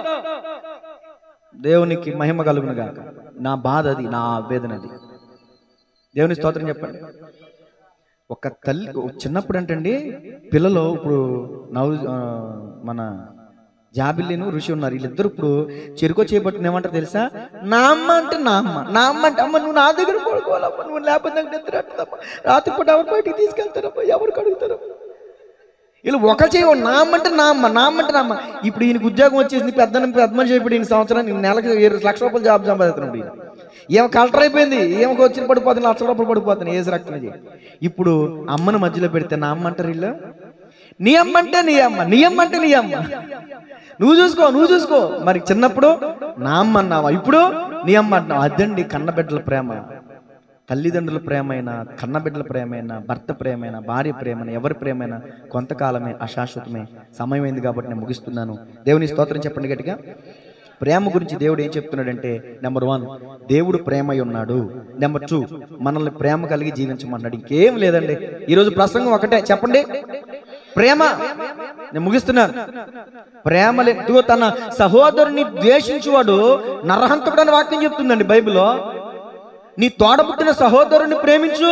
దేవునికి మహిమ కలుగును గాక నా బాధ అది నా ఆవేదన అది దేవుని స్తోత్రం చెప్పండి ఒక తల్లి ఒక చిన్నప్పుడు అంటండి పిల్లలు ఇప్పుడు నవ్వు ఆ, మన జాబిల్లిను ఋషి ఉన్నారు వీళ్ళిద్దరు ఇప్పుడు చెరుకో చేపట్టిన ఏమంటారు తెలుసా నా అమ్మ అంటే నా అమ్మ నా అమ్మ అంటే అమ్మ నువ్వు నా దగ్గర పడుకోవాలమ్మ నువ్వు లేకపోతే నాకు నిద్ర పట్టదమ్మా రాత్రి పూట ఎవరు బయటికి తీసుకెళ్తారమ్మా ఎవరు కడుగుతారమ్మా వీళ్ళు ఒక చేయ నా అమ్మ అంటే నా అమ్మ నా అమ్మ అంటే నా అమ్మ ఇప్పుడు ఈయనకు ఉద్యోగం వచ్చేసింది పెద్ద పెద్ద మనిషి అయిపోయి ఈయన సంవత్సరానికి నెలకు ఇరవై లక్ష రూపాయలు జాబ్ సంపాదిస్తున్నాడు ఈయన ఏమో కలెక్టర్ అయిపోయింది ఏమో వచ్చిన పడిపోతుంది లక్ష రూపాయలు పడిపోతుంది ఏసు రక్తం ఇప్పుడు అమ్మను మధ్యలో పెడితే నా అమ్మ అంటారు వీళ్ళు నీ అమ్మ అంటే నీ అమ్మ నీ అమ్మ అంటే నీ అమ్మ నువ్వు చూసుకో నువ్వు చూసుకో మరి చిన్నప్పుడు నా అమ్మ అన్నావా ఇప్పుడు నీ అమ్మ అంటున్నావు అదండి కన్నబిడ్డల ప్రేమ తల్లిదండ్రుల ప్రేమైన కన్నబిడ్డల ప్రేమైన భర్త ప్రేమైన భార్య ప్రేమైన ఎవరి ప్రేమైన కొంతకాలమే అశాశ్వతమే సమయమైంది కాబట్టి నేను ముగిస్తున్నాను దేవుని స్తోత్రం చెప్పండి గట్టిగా ప్రేమ గురించి దేవుడు ఏం చెప్తున్నాడంటే నెంబర్ వన్ దేవుడు ప్రేమై ఉన్నాడు నెంబర్ టూ మనల్ని ప్రేమ కలిగి జీవించమన్నాడు ఇంకేం లేదండి ఈరోజు ప్రసంగం ఒకటే చెప్పండి ప్రేమ నేను ముగిస్తున్నాను ప్రేమ లే- ఇదిగో తన సహోదరుని ద్వేషించువాడు నరహంతకుడు అని వాక్యం చెప్తుందండి బైబిల్లో నీ తోడబుట్టిన సహోదరుని ప్రేమించు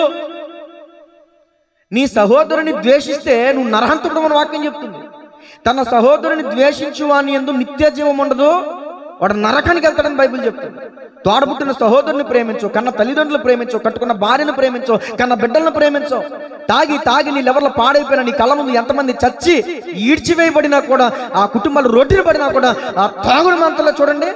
నీ సహోదరుని ద్వేషిస్తే నువ్వు నరహంతకుడు అని వాక్యం చెప్తుంది తన సహోదరుని ద్వేషించు అని ఎందు నిత్య జీవం ఉండదు వాడు నరకానికి వెళ్తాడని బైబిల్ చెప్తుంది తోడబుట్టిన సహోదరుని ప్రేమించు కన్న తల్లిదండ్రులు ప్రేమించు కట్టుకున్న భార్యను ప్రేమించు కన్న బిడ్డలను ప్రేమించు తాగి తాగి నీ లెవర్లో పాడైపోయిన నీ కళ్ళ ముందు ఎంతమంది చచ్చి ఈడ్చివేయబడినా కూడా ఆ కుటుంబాలు రొట్టిన పడినా కూడా ఆ తాగుడు మంతలో చూడండి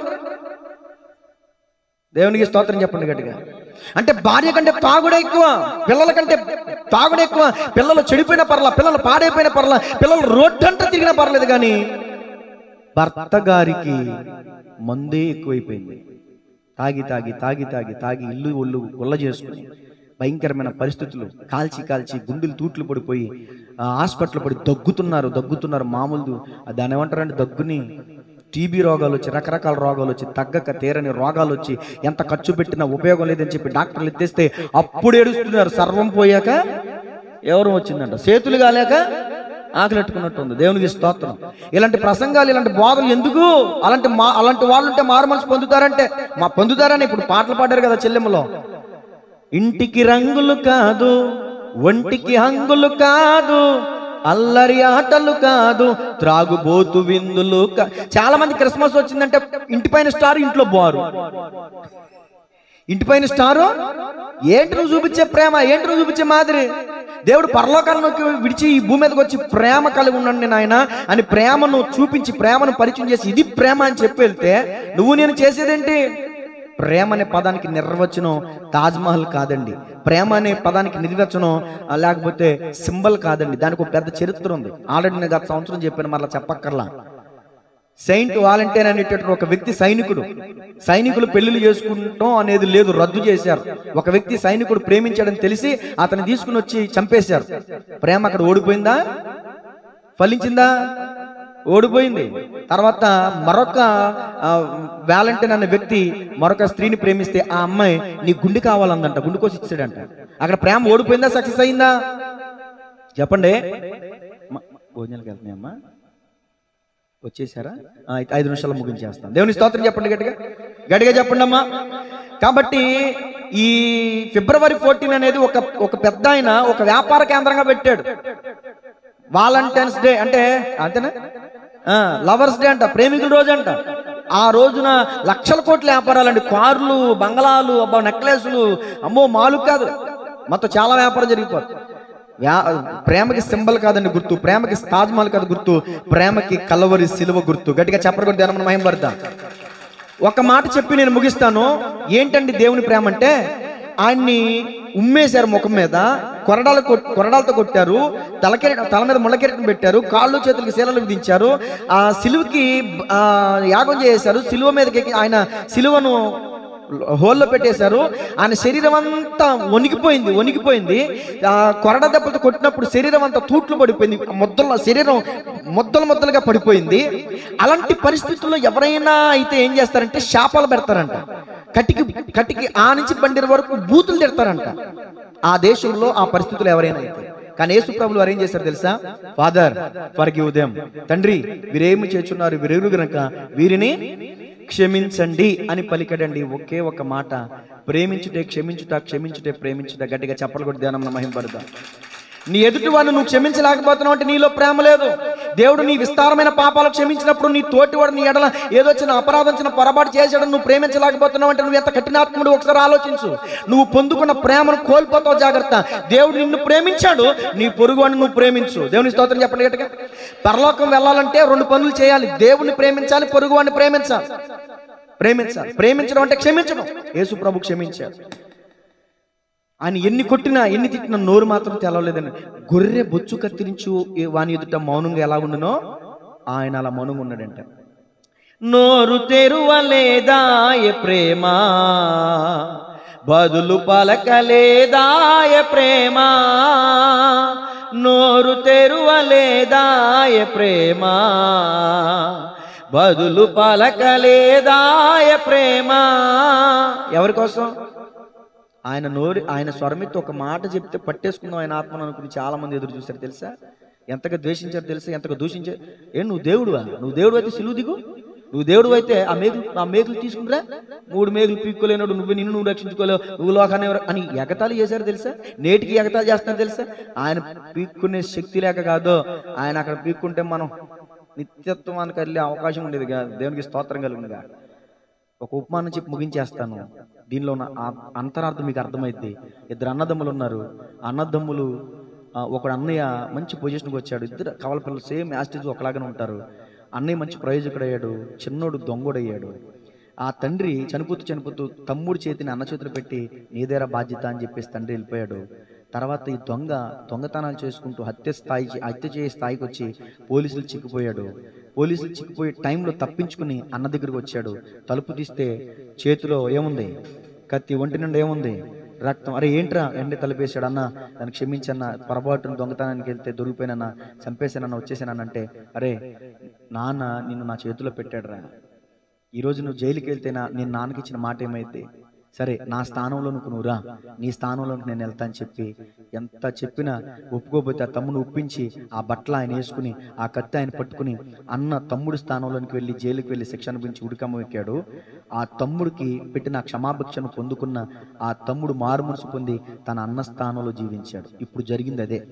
దేవునికి స్తోత్రం చెప్పండి గట్టిగా అంటే భార్య కంటే తాగుడే ఎక్కువ పిల్లల కంటే తాగుడే ఎక్కువ పిల్లలు చెడిపోయిన పర్లా పిల్లలు పాడైపోయిన పర్లా పిల్లలు రోడ్డంతా తిరిగినా పర్లేదు కానీ భర్త గారికి మందే ఎక్కువైపోయింది తాగి తాగి తాగి తాగి తాగి ఇల్లు ఒళ్ళు గుల్ల చేసుకుని భయంకరమైన పరిస్థితులు కాల్చి కాల్చి గుండెలు తూట్లు పడిపోయి ఆ, హాస్పిటల్ పడి దగ్గుతున్నారు దగ్గుతున్నారు మామూలు దాని ఏమంటారంటే దగ్గుని టీబీ రోగాలు వచ్చి రకరకాల రోగాలు వచ్చి తగ్గక తీరని రోగాలు వచ్చి ఎంత ఖర్చు పెట్టినా ఉపయోగం లేదని చెప్పి డాక్టర్లు ఎత్తేస్తే అప్పుడు ఏడుస్తున్నారు సర్వం పోయాక ఎవరు వచ్చిందంట చేతులు కాలేక ఆకలెట్టుకున్నట్టు ఉంది దేవునికి స్తోత్రం ఇలాంటి ప్రసంగాలు ఇలాంటి బోధలు ఎందుకు అలాంటి మా అలాంటి వాళ్ళు ఉంటే మారు మనసు పొందుతారంటే మా పొందుతారని ఇప్పుడు పాటలు పాడారు కదా చెల్లెమ్మలో ఇంటికి రంగులు కాదు ఒంటికి హంగులు కాదు అల్లరి ఆటలు కాదు త్రాగుబోతు విందులు కా- చాలా మంది క్రిస్మస్ వచ్చిందంటే ఇంటి పైన స్టార్ ఇంట్లో బారు ఇంటి పైన స్టారు ఏంటి నువ్వు చూపించే ప్రేమ ఏంటి నువ్వు చూపించే మాదిరి దేవుడు పరలోకాల్లోకి విడిచి ఈ భూమి మీదకి వచ్చి ప్రేమ కలిగి ఉండండి నాయన అని ప్రేమను చూపించి ప్రేమను పరిచయం చేసి ఇది ప్రేమ అని చెప్పి వెళ్తే నువ్వు నేను చేసేదేంటి ప్రేమ అనే పదానికి నిర్వచనం తాజ్మహల్ కాదండి ప్రేమ అనే పదానికి నిర్వచనం ఆ, లేకపోతే సింబల్ కాదండి దానికి ఒక పెద్ద చరిత్ర ఉంది ఆల్రెడీ నేను గత సంవత్సరం చెప్పాను మరలా చెప్పక్కర్లా సెయింట్ వాలంటీర్ అనేటటువంటి ఒక వ్యక్తి సైనికుడు సైనికులు పెళ్లిళ్ళు చేసుకుంటాం అనేది లేదు రద్దు చేశారు ఒక వ్యక్తి సైనికుడు ప్రేమించాడని తెలిసి అతన్ని తీసుకుని వచ్చి చంపేశారు ప్రేమ అక్కడ ఓడిపోయిందా ఫలించిందా ఓడిపోయింది తర్వాత మరొక వ్యాలంటీన్ అనే వ్యక్తి మరొక స్త్రీని ప్రేమిస్తే ఆ అమ్మాయి నీ గుండె కావాలందంట గుండె కోసి ఇచ్చాడంట అక్కడ ప్రేమ ఓడిపోయిందా సక్సెస్ అయిందా చెప్పండి మ- భోజనాలకు వెళ్తున్నాయమ్మా వచ్చేసారా ఆ, అయితే ఐదు నిమిషాలు ముగించేస్తాను దేవుని స్తోత్రం చెప్పండి గట్టిగా గట్టిగా చెప్పండి అమ్మా కాబట్టి ఈ ఫిబ్రవరి ఫోర్టీన్ అనేది ఒక ఒక పెద్ద ఆయన ఒక వ్యాపార కేంద్రంగా పెట్టాడు వాలంటైన్స్ డే అంటే అంతేనా లవర్స్ డే అంట ప్రేమికుల రోజు అంట ఆ రోజున లక్షల కోట్ల వ్యాపారాలండి కార్లు బంగళాలు అబ్బా నెక్లెస్లు అమ్మో మాలు కాదు మొత్తం చాలా వ్యాపారం జరిగిపోతుంది వ్యా- ప్రేమకి సింబల్ కాదండి గుర్తు ప్రేమకి తాజ్మహల్ కాదు గుర్తు ప్రేమకి కలవరి సిలువ గుర్తు గట్టిగా చెప్పకూడదు ధ్యానం మహిమ పడతా ఒక మాట చెప్పి నేను ముగిస్తాను ఏంటండి దేవుని ప్రేమ అంటే ఆయన్ని ఉమ్మేశారు ముఖం మీద కొరడాలు కొట్- కొరడాలతో కొట్టారు తలకెర తల మీద ముళ్ళకెరటం పెట్టారు కాళ్ళు చేతులకి శీలలు విధించారు ఆ సిలువకి ఆ, యాగం చేశారు సిలువ మీదకి ఎక్కి ఆయన సిలువను హోల్లో పెట్టేశారు ఆయన శరీరం అంతా వణికిపోయింది వణికిపోయింది ఆ కొరడ దెబ్బలతో కొట్టినప్పుడు శరీరం అంతా తూట్లు పడిపోయింది ముద్దల శరీరం ముద్దలు ముద్దలుగా పడిపోయింది అలాంటి పరిస్థితుల్లో ఎవరైనా అయితే ఏం చేస్తారంటే శాపాలు పెడతారంట కటికి కటికి ఆ నుంచి బండిర వరకు బూతులు తిడతారంట ఆ దేశంలో ఆ పరిస్థితులు ఎవరైనా అయితే కానీ యేసు ప్రభులు వారు ఏం చేశారు తెలుసా ఫాదర్ ఫర్ గివ్ దెమ్ తండ్రి వీరేమి చేస్తున్నారు వీరెవరు గనక వీరిని క్షమించండి అని పలికడండి ఒకే ఒక మాట ప్రేమించుటే క్షమించుట క్షమించుటే ప్రేమించుట గట్టిగా చెప్పలు కూడా ధ్యానం మహింపడదా నీ ఎదుటి వాడిని నువ్వు క్షమించలేకపోతున్నావు అంటే నీలో ప్రేమ లేదు దేవుడు నీ విస్తారమైన పాపాలు క్షమించినప్పుడు నీ తోటివాడు నీ ఎడల ఏదో చిన్న అపరాధం చిన్న పొరపాటు చేసాడు నువ్వు ప్రేమించలేకపోతున్నావు అంటే నువ్వు ఎంత కఠినాత్ముడు ఒకసారి ఆలోచించు నువ్వు పొందుకున్న ప్రేమను కోల్పోతావు జాగ్రత్త దేవుడు నిన్ను ప్రేమించాడు నీ పొరుగువాడిని నువ్వు ప్రేమించు దేవుని స్తోత్రం చెప్పండి గట్టిగా పరలోకం వెళ్ళాలంటే రెండు పనులు చేయాలి దేవుని ప్రేమించాలి పొరుగువాడిని ప్రేమించాలి ప్రేమించాలి ప్రేమించడం అంటే క్షమించడం యేసు ప్రభు క్షమించాడు ఆయన ఎన్ని కొట్టినా ఎన్ని తిట్టినా నోరు మాత్రం తెలవలేదని గొర్రె బొచ్చు కత్తిరించు ఏ వాని ఎదుట మౌనంగా ఎలా ఉండునో ఆయన అలా మౌనంగా ఉన్నాడంట నోరు తెరువలేదాయ ప్రేమ బదులు పలకలేదాయ ప్రేమ నోరు తెరువలేదాయ ప్రేమ బదులు పలకలేదాయ ప్రేమ ఎవరి కోసం ఆయన నోరి ఆయన స్వరమితో ఒక మాట చెప్తే పట్టేసుకుందాం ఆయన ఆత్మను అనుకుని చాలా మంది ఎదురు చూశారు తెలుసా ఎంతగా ద్వేషించారు తెలుసా ఎంతగా దూషించారు ఏ నువ్వు దేవుడువా నువ్వు దేవుడు అయితే సిలువు దిగు నువ్వు దేవుడు అయితే ఆ మేకులు ఆ మేకులు తీసుకుంటా మూడు మేకులు పీక్కోలేనాడు నువ్వు నిన్ను నువ్వు రక్షించుకోలేవు నువ్వు లోకాన్ని ఎవరు అని ఎగతాళి చేశారు తెలుసా నేటికి ఎగతాళి చేస్తున్నారు తెలుసా ఆయన పీక్కునే శక్తి లేక కాదు ఆయన అక్కడ పీక్కుంటే మనం నిత్యత్వానికి వెళ్ళే అవకాశం ఉండేది కాదు దేవునికి స్తోత్రం కలిగిందిగా ఒక ఉపమానం చెప్పి ముగించేస్తాను దీనిలో ఉన్న ఆ అంతరార్థం మీకు అర్థమైంది ఇద్దరు అన్నదమ్ములు ఉన్నారు ఆ అన్నదమ్ములు ఆ, ఒకడు అన్నయ్య మంచి పొజిషన్కి వచ్చాడు ఇద్దరు కవల పిల్లలు సేమ్ యాస్టేజ్ ఒకలాగానే ఉంటారు అన్నయ్య మంచి ప్రయోజకుడు అయ్యాడు చిన్నోడు దొంగోడయ్యాడు ఆ తండ్రి చనిపోతూ చనిపోతూ తమ్ముడి చేతిని అన్న చేతులు పెట్టి నీదేరా బాధ్యత అని చెప్పేసి తండ్రి వెళ్ళిపోయాడు తర్వాత ఈ దొంగ దొంగతనాలు చేసుకుంటూ హత్య స్థాయి హత్య చేసే స్థాయికి వచ్చి పోలీసులు చిక్కిపోయాడు పోలీసులు చిక్కిపోయే టైంలో తప్పించుకుని అన్న దగ్గరికి వచ్చాడు తలుపు తీస్తే చేతిలో ఏముంది కత్తి ఒంటి నుండి ఏముంది రక్తం అరే ఏంట్రా ఎండి తలిపేశాడు అన్న దాన్ని క్షమించన్న పొరపాటును దొంగతనానికి వెళ్తే దొరికిపోయినన్న చంపేశానన్న వచ్చేసానన్న అంటే అరే నాన్న నిన్ను నా చేతిలో పెట్టాడురా ఈరోజు నువ్వు జైలుకి వెళ్తే నా నేను నాన్నకి ఇచ్చిన మాట ఏమైతే సరే నా స్థానంలో నువ్వు నువ్వు రా నీ స్థానంలోకి నేను వెళ్తా అని చెప్పి ఎంత చెప్పినా ఒప్పుకోకపోతే ఆ తమ్ముడు ఒప్పించి ఆ బట్టలు ఆయన వేసుకుని ఆ కత్తి ఆయన పట్టుకుని అన్న తమ్ముడు స్థానంలోనికి వెళ్ళి జైలుకి వెళ్ళి శిక్ష అనిపించి ఉడికమ్మ ఎక్కాడు ఆ తమ్ముడికి పెట్టిన క్షమాభిక్షను పొందుకున్న ఆ తమ్ముడు మారుమనసు పొంది తన అన్న స్థానంలో జీవించాడు ఇప్పుడు జరిగింది అదే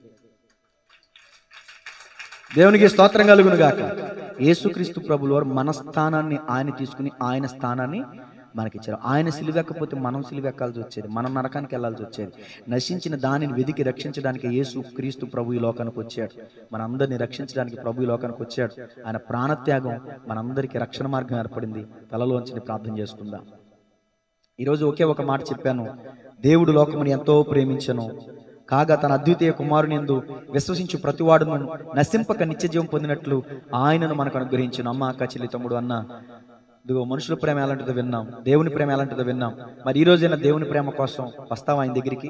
దేవునికి స్తోత్రం కలుగును గాక యేసుక్రీస్తు ప్రభుల వారు మన స్థానాన్ని ఆయన తీసుకుని ఆయన స్థానాన్ని మనకిచ్చారు ఆయన సిలువెక్కపోతే మనం సిలువెక్కాల్సి వచ్చేది మనం నరకానికి వెళ్ళాల్సి వచ్చేది నశించిన దానిని వెదికి రక్షించడానికి యేసు క్రీస్తు ప్రభు ఈ లోకానికి వచ్చాడు మనందరిని రక్షించడానికి ప్రభు ఈ లోకానికి వచ్చాడు ఆయన ప్రాణత్యాగం మనందరికీ రక్షణ మార్గం ఏర్పడింది తలలోంచి ప్రార్థన చేసుకుందాం ఈరోజు ఒకే ఒక మాట చెప్పాను దేవుడు లోకముని ఎంతో ప్రేమించను కాగా తన అద్వితీయ కుమారుని ఎందు విశ్వసించు ప్రతివాడును నశింపక నిత్య జీవం పొందినట్లు ఆయనను మనకు అనుగ్రహించిన అమ్మ అక్క చెల్లి తమ్ముడు అన్న ఇదిగో మనుషుల ప్రేమ ఎలాంటిదో విన్నాం దేవుని ప్రేమ ఎలాంటిదో విన్నాం మరి ఈ రోజైనా దేవుని ప్రేమ కోసం వస్తావా ఆయన దగ్గరికి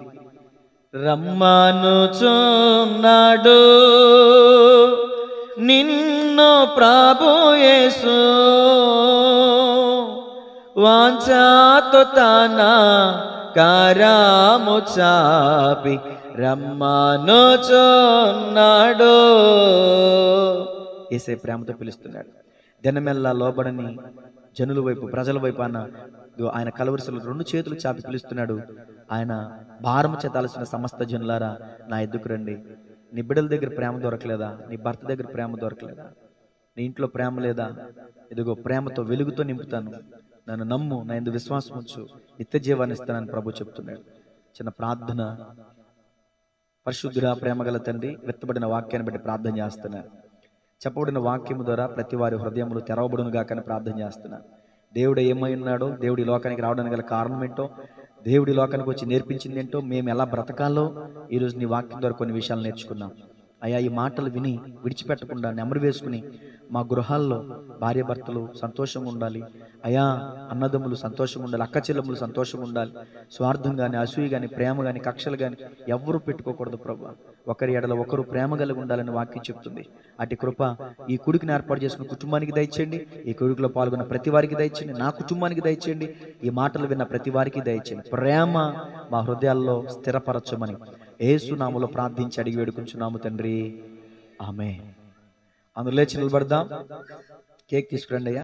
రమ్మనుచున్నాడు నిన్ను ప్రభు యేసు వాంఛాతో తన కరాము చాపి రమ్మనుచున్నాడు ఏసే ప్రేమతో పిలుస్తున్నాడు దినమెల్లా లోబడని జనుల వైపు ప్రజల వైపు అన్న ఇదిగో ఆయన కలవరిసలు రెండు చేతులు చాపి పిలుస్తున్నాడు ఆయన భారము చేతాల్సిన సమస్త జనులారా నా ఎద్దుకు రండి నీ బిడ్డల దగ్గర ప్రేమ దొరకలేదా నీ భర్త దగ్గర ప్రేమ దొరకలేదా నీ ఇంట్లో ప్రేమ లేదా ఇదిగో ప్రేమతో వెలుగుతో నింపుతాను నన్ను నమ్ము నా ఎందు విశ్వాసం ఉంచు నిత్య జీవాన్ని ఇస్తానని ప్రభు చెప్తున్నాడు చిన్న ప్రార్థన పరిశుద్ధురా ప్రేమగల తండ్రి వెత్తబడిన వాక్యాన్ని బట్టి ప్రార్థన చేస్తున్నా చెప్పబడిన వాక్యము ద్వారా ప్రతి వారి హృదయములు తెరవబడును గాకని ప్రార్థన చేస్తున్నా దేవుడు ఏమై ఉన్నాడో దేవుడి లోకానికి రావడానికి గల కారణం ఏంటో దేవుడి లోకానికి వచ్చి నేర్పించింది ఏంటో మేము ఎలా బ్రతకాలో ఈరోజు నీ వాక్యం ద్వారా కొన్ని విషయాలు నేర్చుకున్నాం అయ్యా ఈ మాటలు విని విడిచిపెట్టకుండా నెమరు వేసుకుని మా గృహాల్లో భార్యాభర్తలు సంతోషంగా ఉండాలి అయా అన్నదమ్ములు సంతోషంగా ఉండాలి అక్క చెల్లెములు సంతోషంగా ఉండాలి స్వార్థం కానీ అసూయ కానీ ప్రేమ కానీ కక్షలు కానీ ఎవ్వరూ పెట్టుకోకూడదు ప్రభు ఒకరి ఎడల ఒకరు ప్రేమ కలిగి ఉండాలని వాక్యం చెప్తుంది అటు కృప ఈ కుడికిని ఏర్పాటు చేసుకున్న కుటుంబానికి దయచేయండి ఈ కొడుకులో పాల్గొన్న ప్రతి వారికి దయచేయండి నా కుటుంబానికి దయచేయండి ఈ మాటలు విన్న ప్రతి వారికి దయచేయండి ప్రేమ మా హృదయాల్లో స్థిరపరచమని ఏసునాములో ప్రార్థించి అడిగి వేడుకుంటున్నాము తండ్రి ఆమె అందులో లేచి నిలబడదాం కేక్ తీసుకురండి అయ్యా